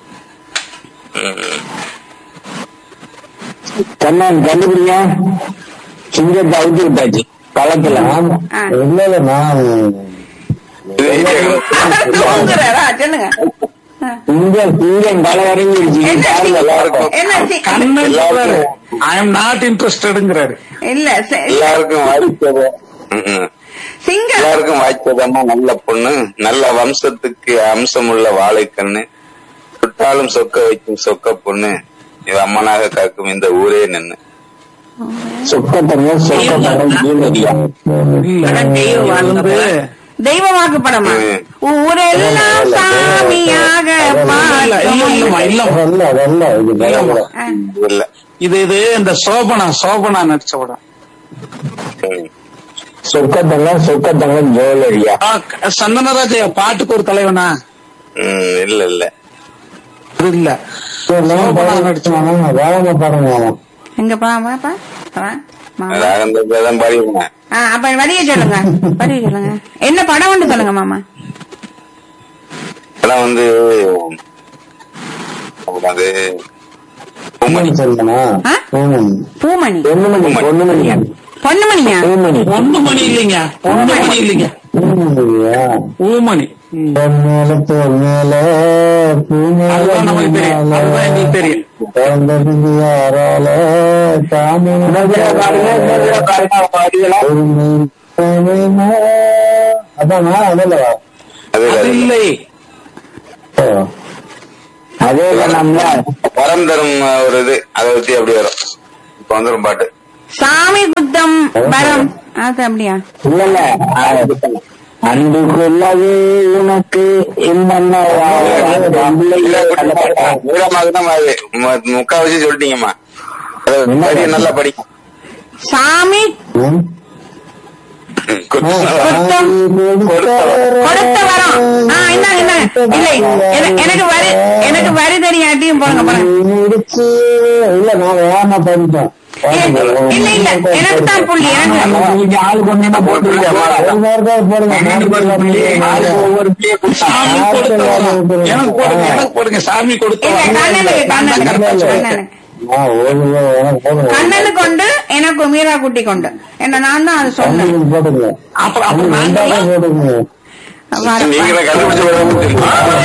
கண்ணன் கண்டுபிடிங்க சிங்கத்தை அவுத்து விட்டாச்சு களத்துல ஆ. இல்ல இல்ல நான் இது இது- தூங்குறாரா சொல்லுங்க ஆ. சிங்கம் சிங்கம் தலை இறங்கிருச்சு என்ன பாருங்க எல்லாருக்கும் என்ன சி- கண்ணன் சொல்றாரு ஐ எம் நாட் இன்ட்ரெஸ்டடுங்கிறாரு இல்ல சி- எல்லாருக்கும் வாய்ச்சது ம்ம். சிங்கம் எல்லாருக்கும் வாய்ச்சதம்மா நல்ல பொண்ணு நல்ல வம்சத்துக்கு அம்சமுள்ள வாழைக்கண்ணு சுட்டாலும் சொக்க வைக்கும் சொக்க பொண்ணு இது அம்மனாக காக்கும் இந்த ஊரே நின்னு சொக்கத்தங்க சொக்கத்தங்க ஜீவனடியா வந்து தெய்வ வாக்குப்படமா ம். ஊரெல்லாம் சாமியாக இல்ல இல்ல இல்லம்மா பார்க்கும். இல்லம்மா அதல்ல அதல்ல இது இல்லம்மா. ஆ. இல்ல இது இது இந்த சோபனா சோபனா நடிச்ச படம் ம். சொக்கத்தங்க சொக்கத்தங்க ஜுவல்லரியா ஆ, க- சந்தனராஜையா பாட்டுக்கு ஒரு தலைவனா ம், இல்ல இல்ல அது இல்ல சோபனா நடிச்சவனா வேலை பாருங்க அவன் எங்க பா வா, பா வா. மாமா. ராகந்ததான் பாடிடுவேன் ஆ, அப்ப வழிய சொல்லுங்க வழிய சொல்லுங்க என்ன படம் ஒன்று சொல்லுங்க மாமா அதெல்லாம் வந்து அது பூமணி சொல்லணுமா ஆ? பூமணி பூமணி பொண்ணுமணி பொண்ணுமணியா பொன்னுமணியா பூமணி பொண்ணு மணி இல்லைங்க பொண்ணு மணி இல்லைங்க பூமணியா ஊமணி பொன் மேல தோல் மேல பூ மேல அதுதான் நமக்கு தெரியும் மேல, அதுதான் எங்களுக்கு தெரியும் பிறந்தது யாரால தாமரை உரிமை தேவைமா? அதானா அதல்லவா அது அது இல்லை அதே நம்ம வரம் தரும் அஹ், ஒரு இது அதை வச்சு அப்படி வரும் இப்ப வந்துரும் பாட்டு சாமி குத்தம் வரம் அது அப்படியா இல்ல இல்ல அன்பு கொள்ளவே உனக்கு என்னென்ன வீரமாக அது மு- முக்கா வச்சு சொல்லிட்டீங்கம்மா அது படி நல்லா படி சாமி ம்? குத்தம் கொடுத்த வரம் ஆ இந்தாங்க இந்தாங்க இல்லை என- எனக்கு வரி எனக்கு வரி தெரியாட்டியும் போடுங்க போடுங்க முடிச்சு இல்ல நான் வேணா பண்ணிட்டேன் இல்ல இல்ல இல்ல எனக்கு தான் புள்ளி எனக்கு ஆளு கொண்டா போட்டு ஒரு நேரம் தான் போடுங்க ஒவ்வொரு பிள்ளைய கொடுத்து சாமி கொடுத்த வரம். எனக்கு போடுங்க எனக்கு போடுங்க சாமி கொடுத்த இல்ல வரம். கண்ணனுக்கு கண்ணனுக்கு கண்ணனுக்கு ஆ, ஒரு எனக்கு போடுங்க கண்ணனு கொண்டு எனக்கு மீரா குட்டி கொண்டு என்ன நான் தான் அது சொன்னேன் உங்களுக்கு போடுங்க அப்புறம் அப்புறம் ரெண்டாவது நாங்கெல்லாம் போடுங்க வரம். நீங்க கண்டுபிடிச்சு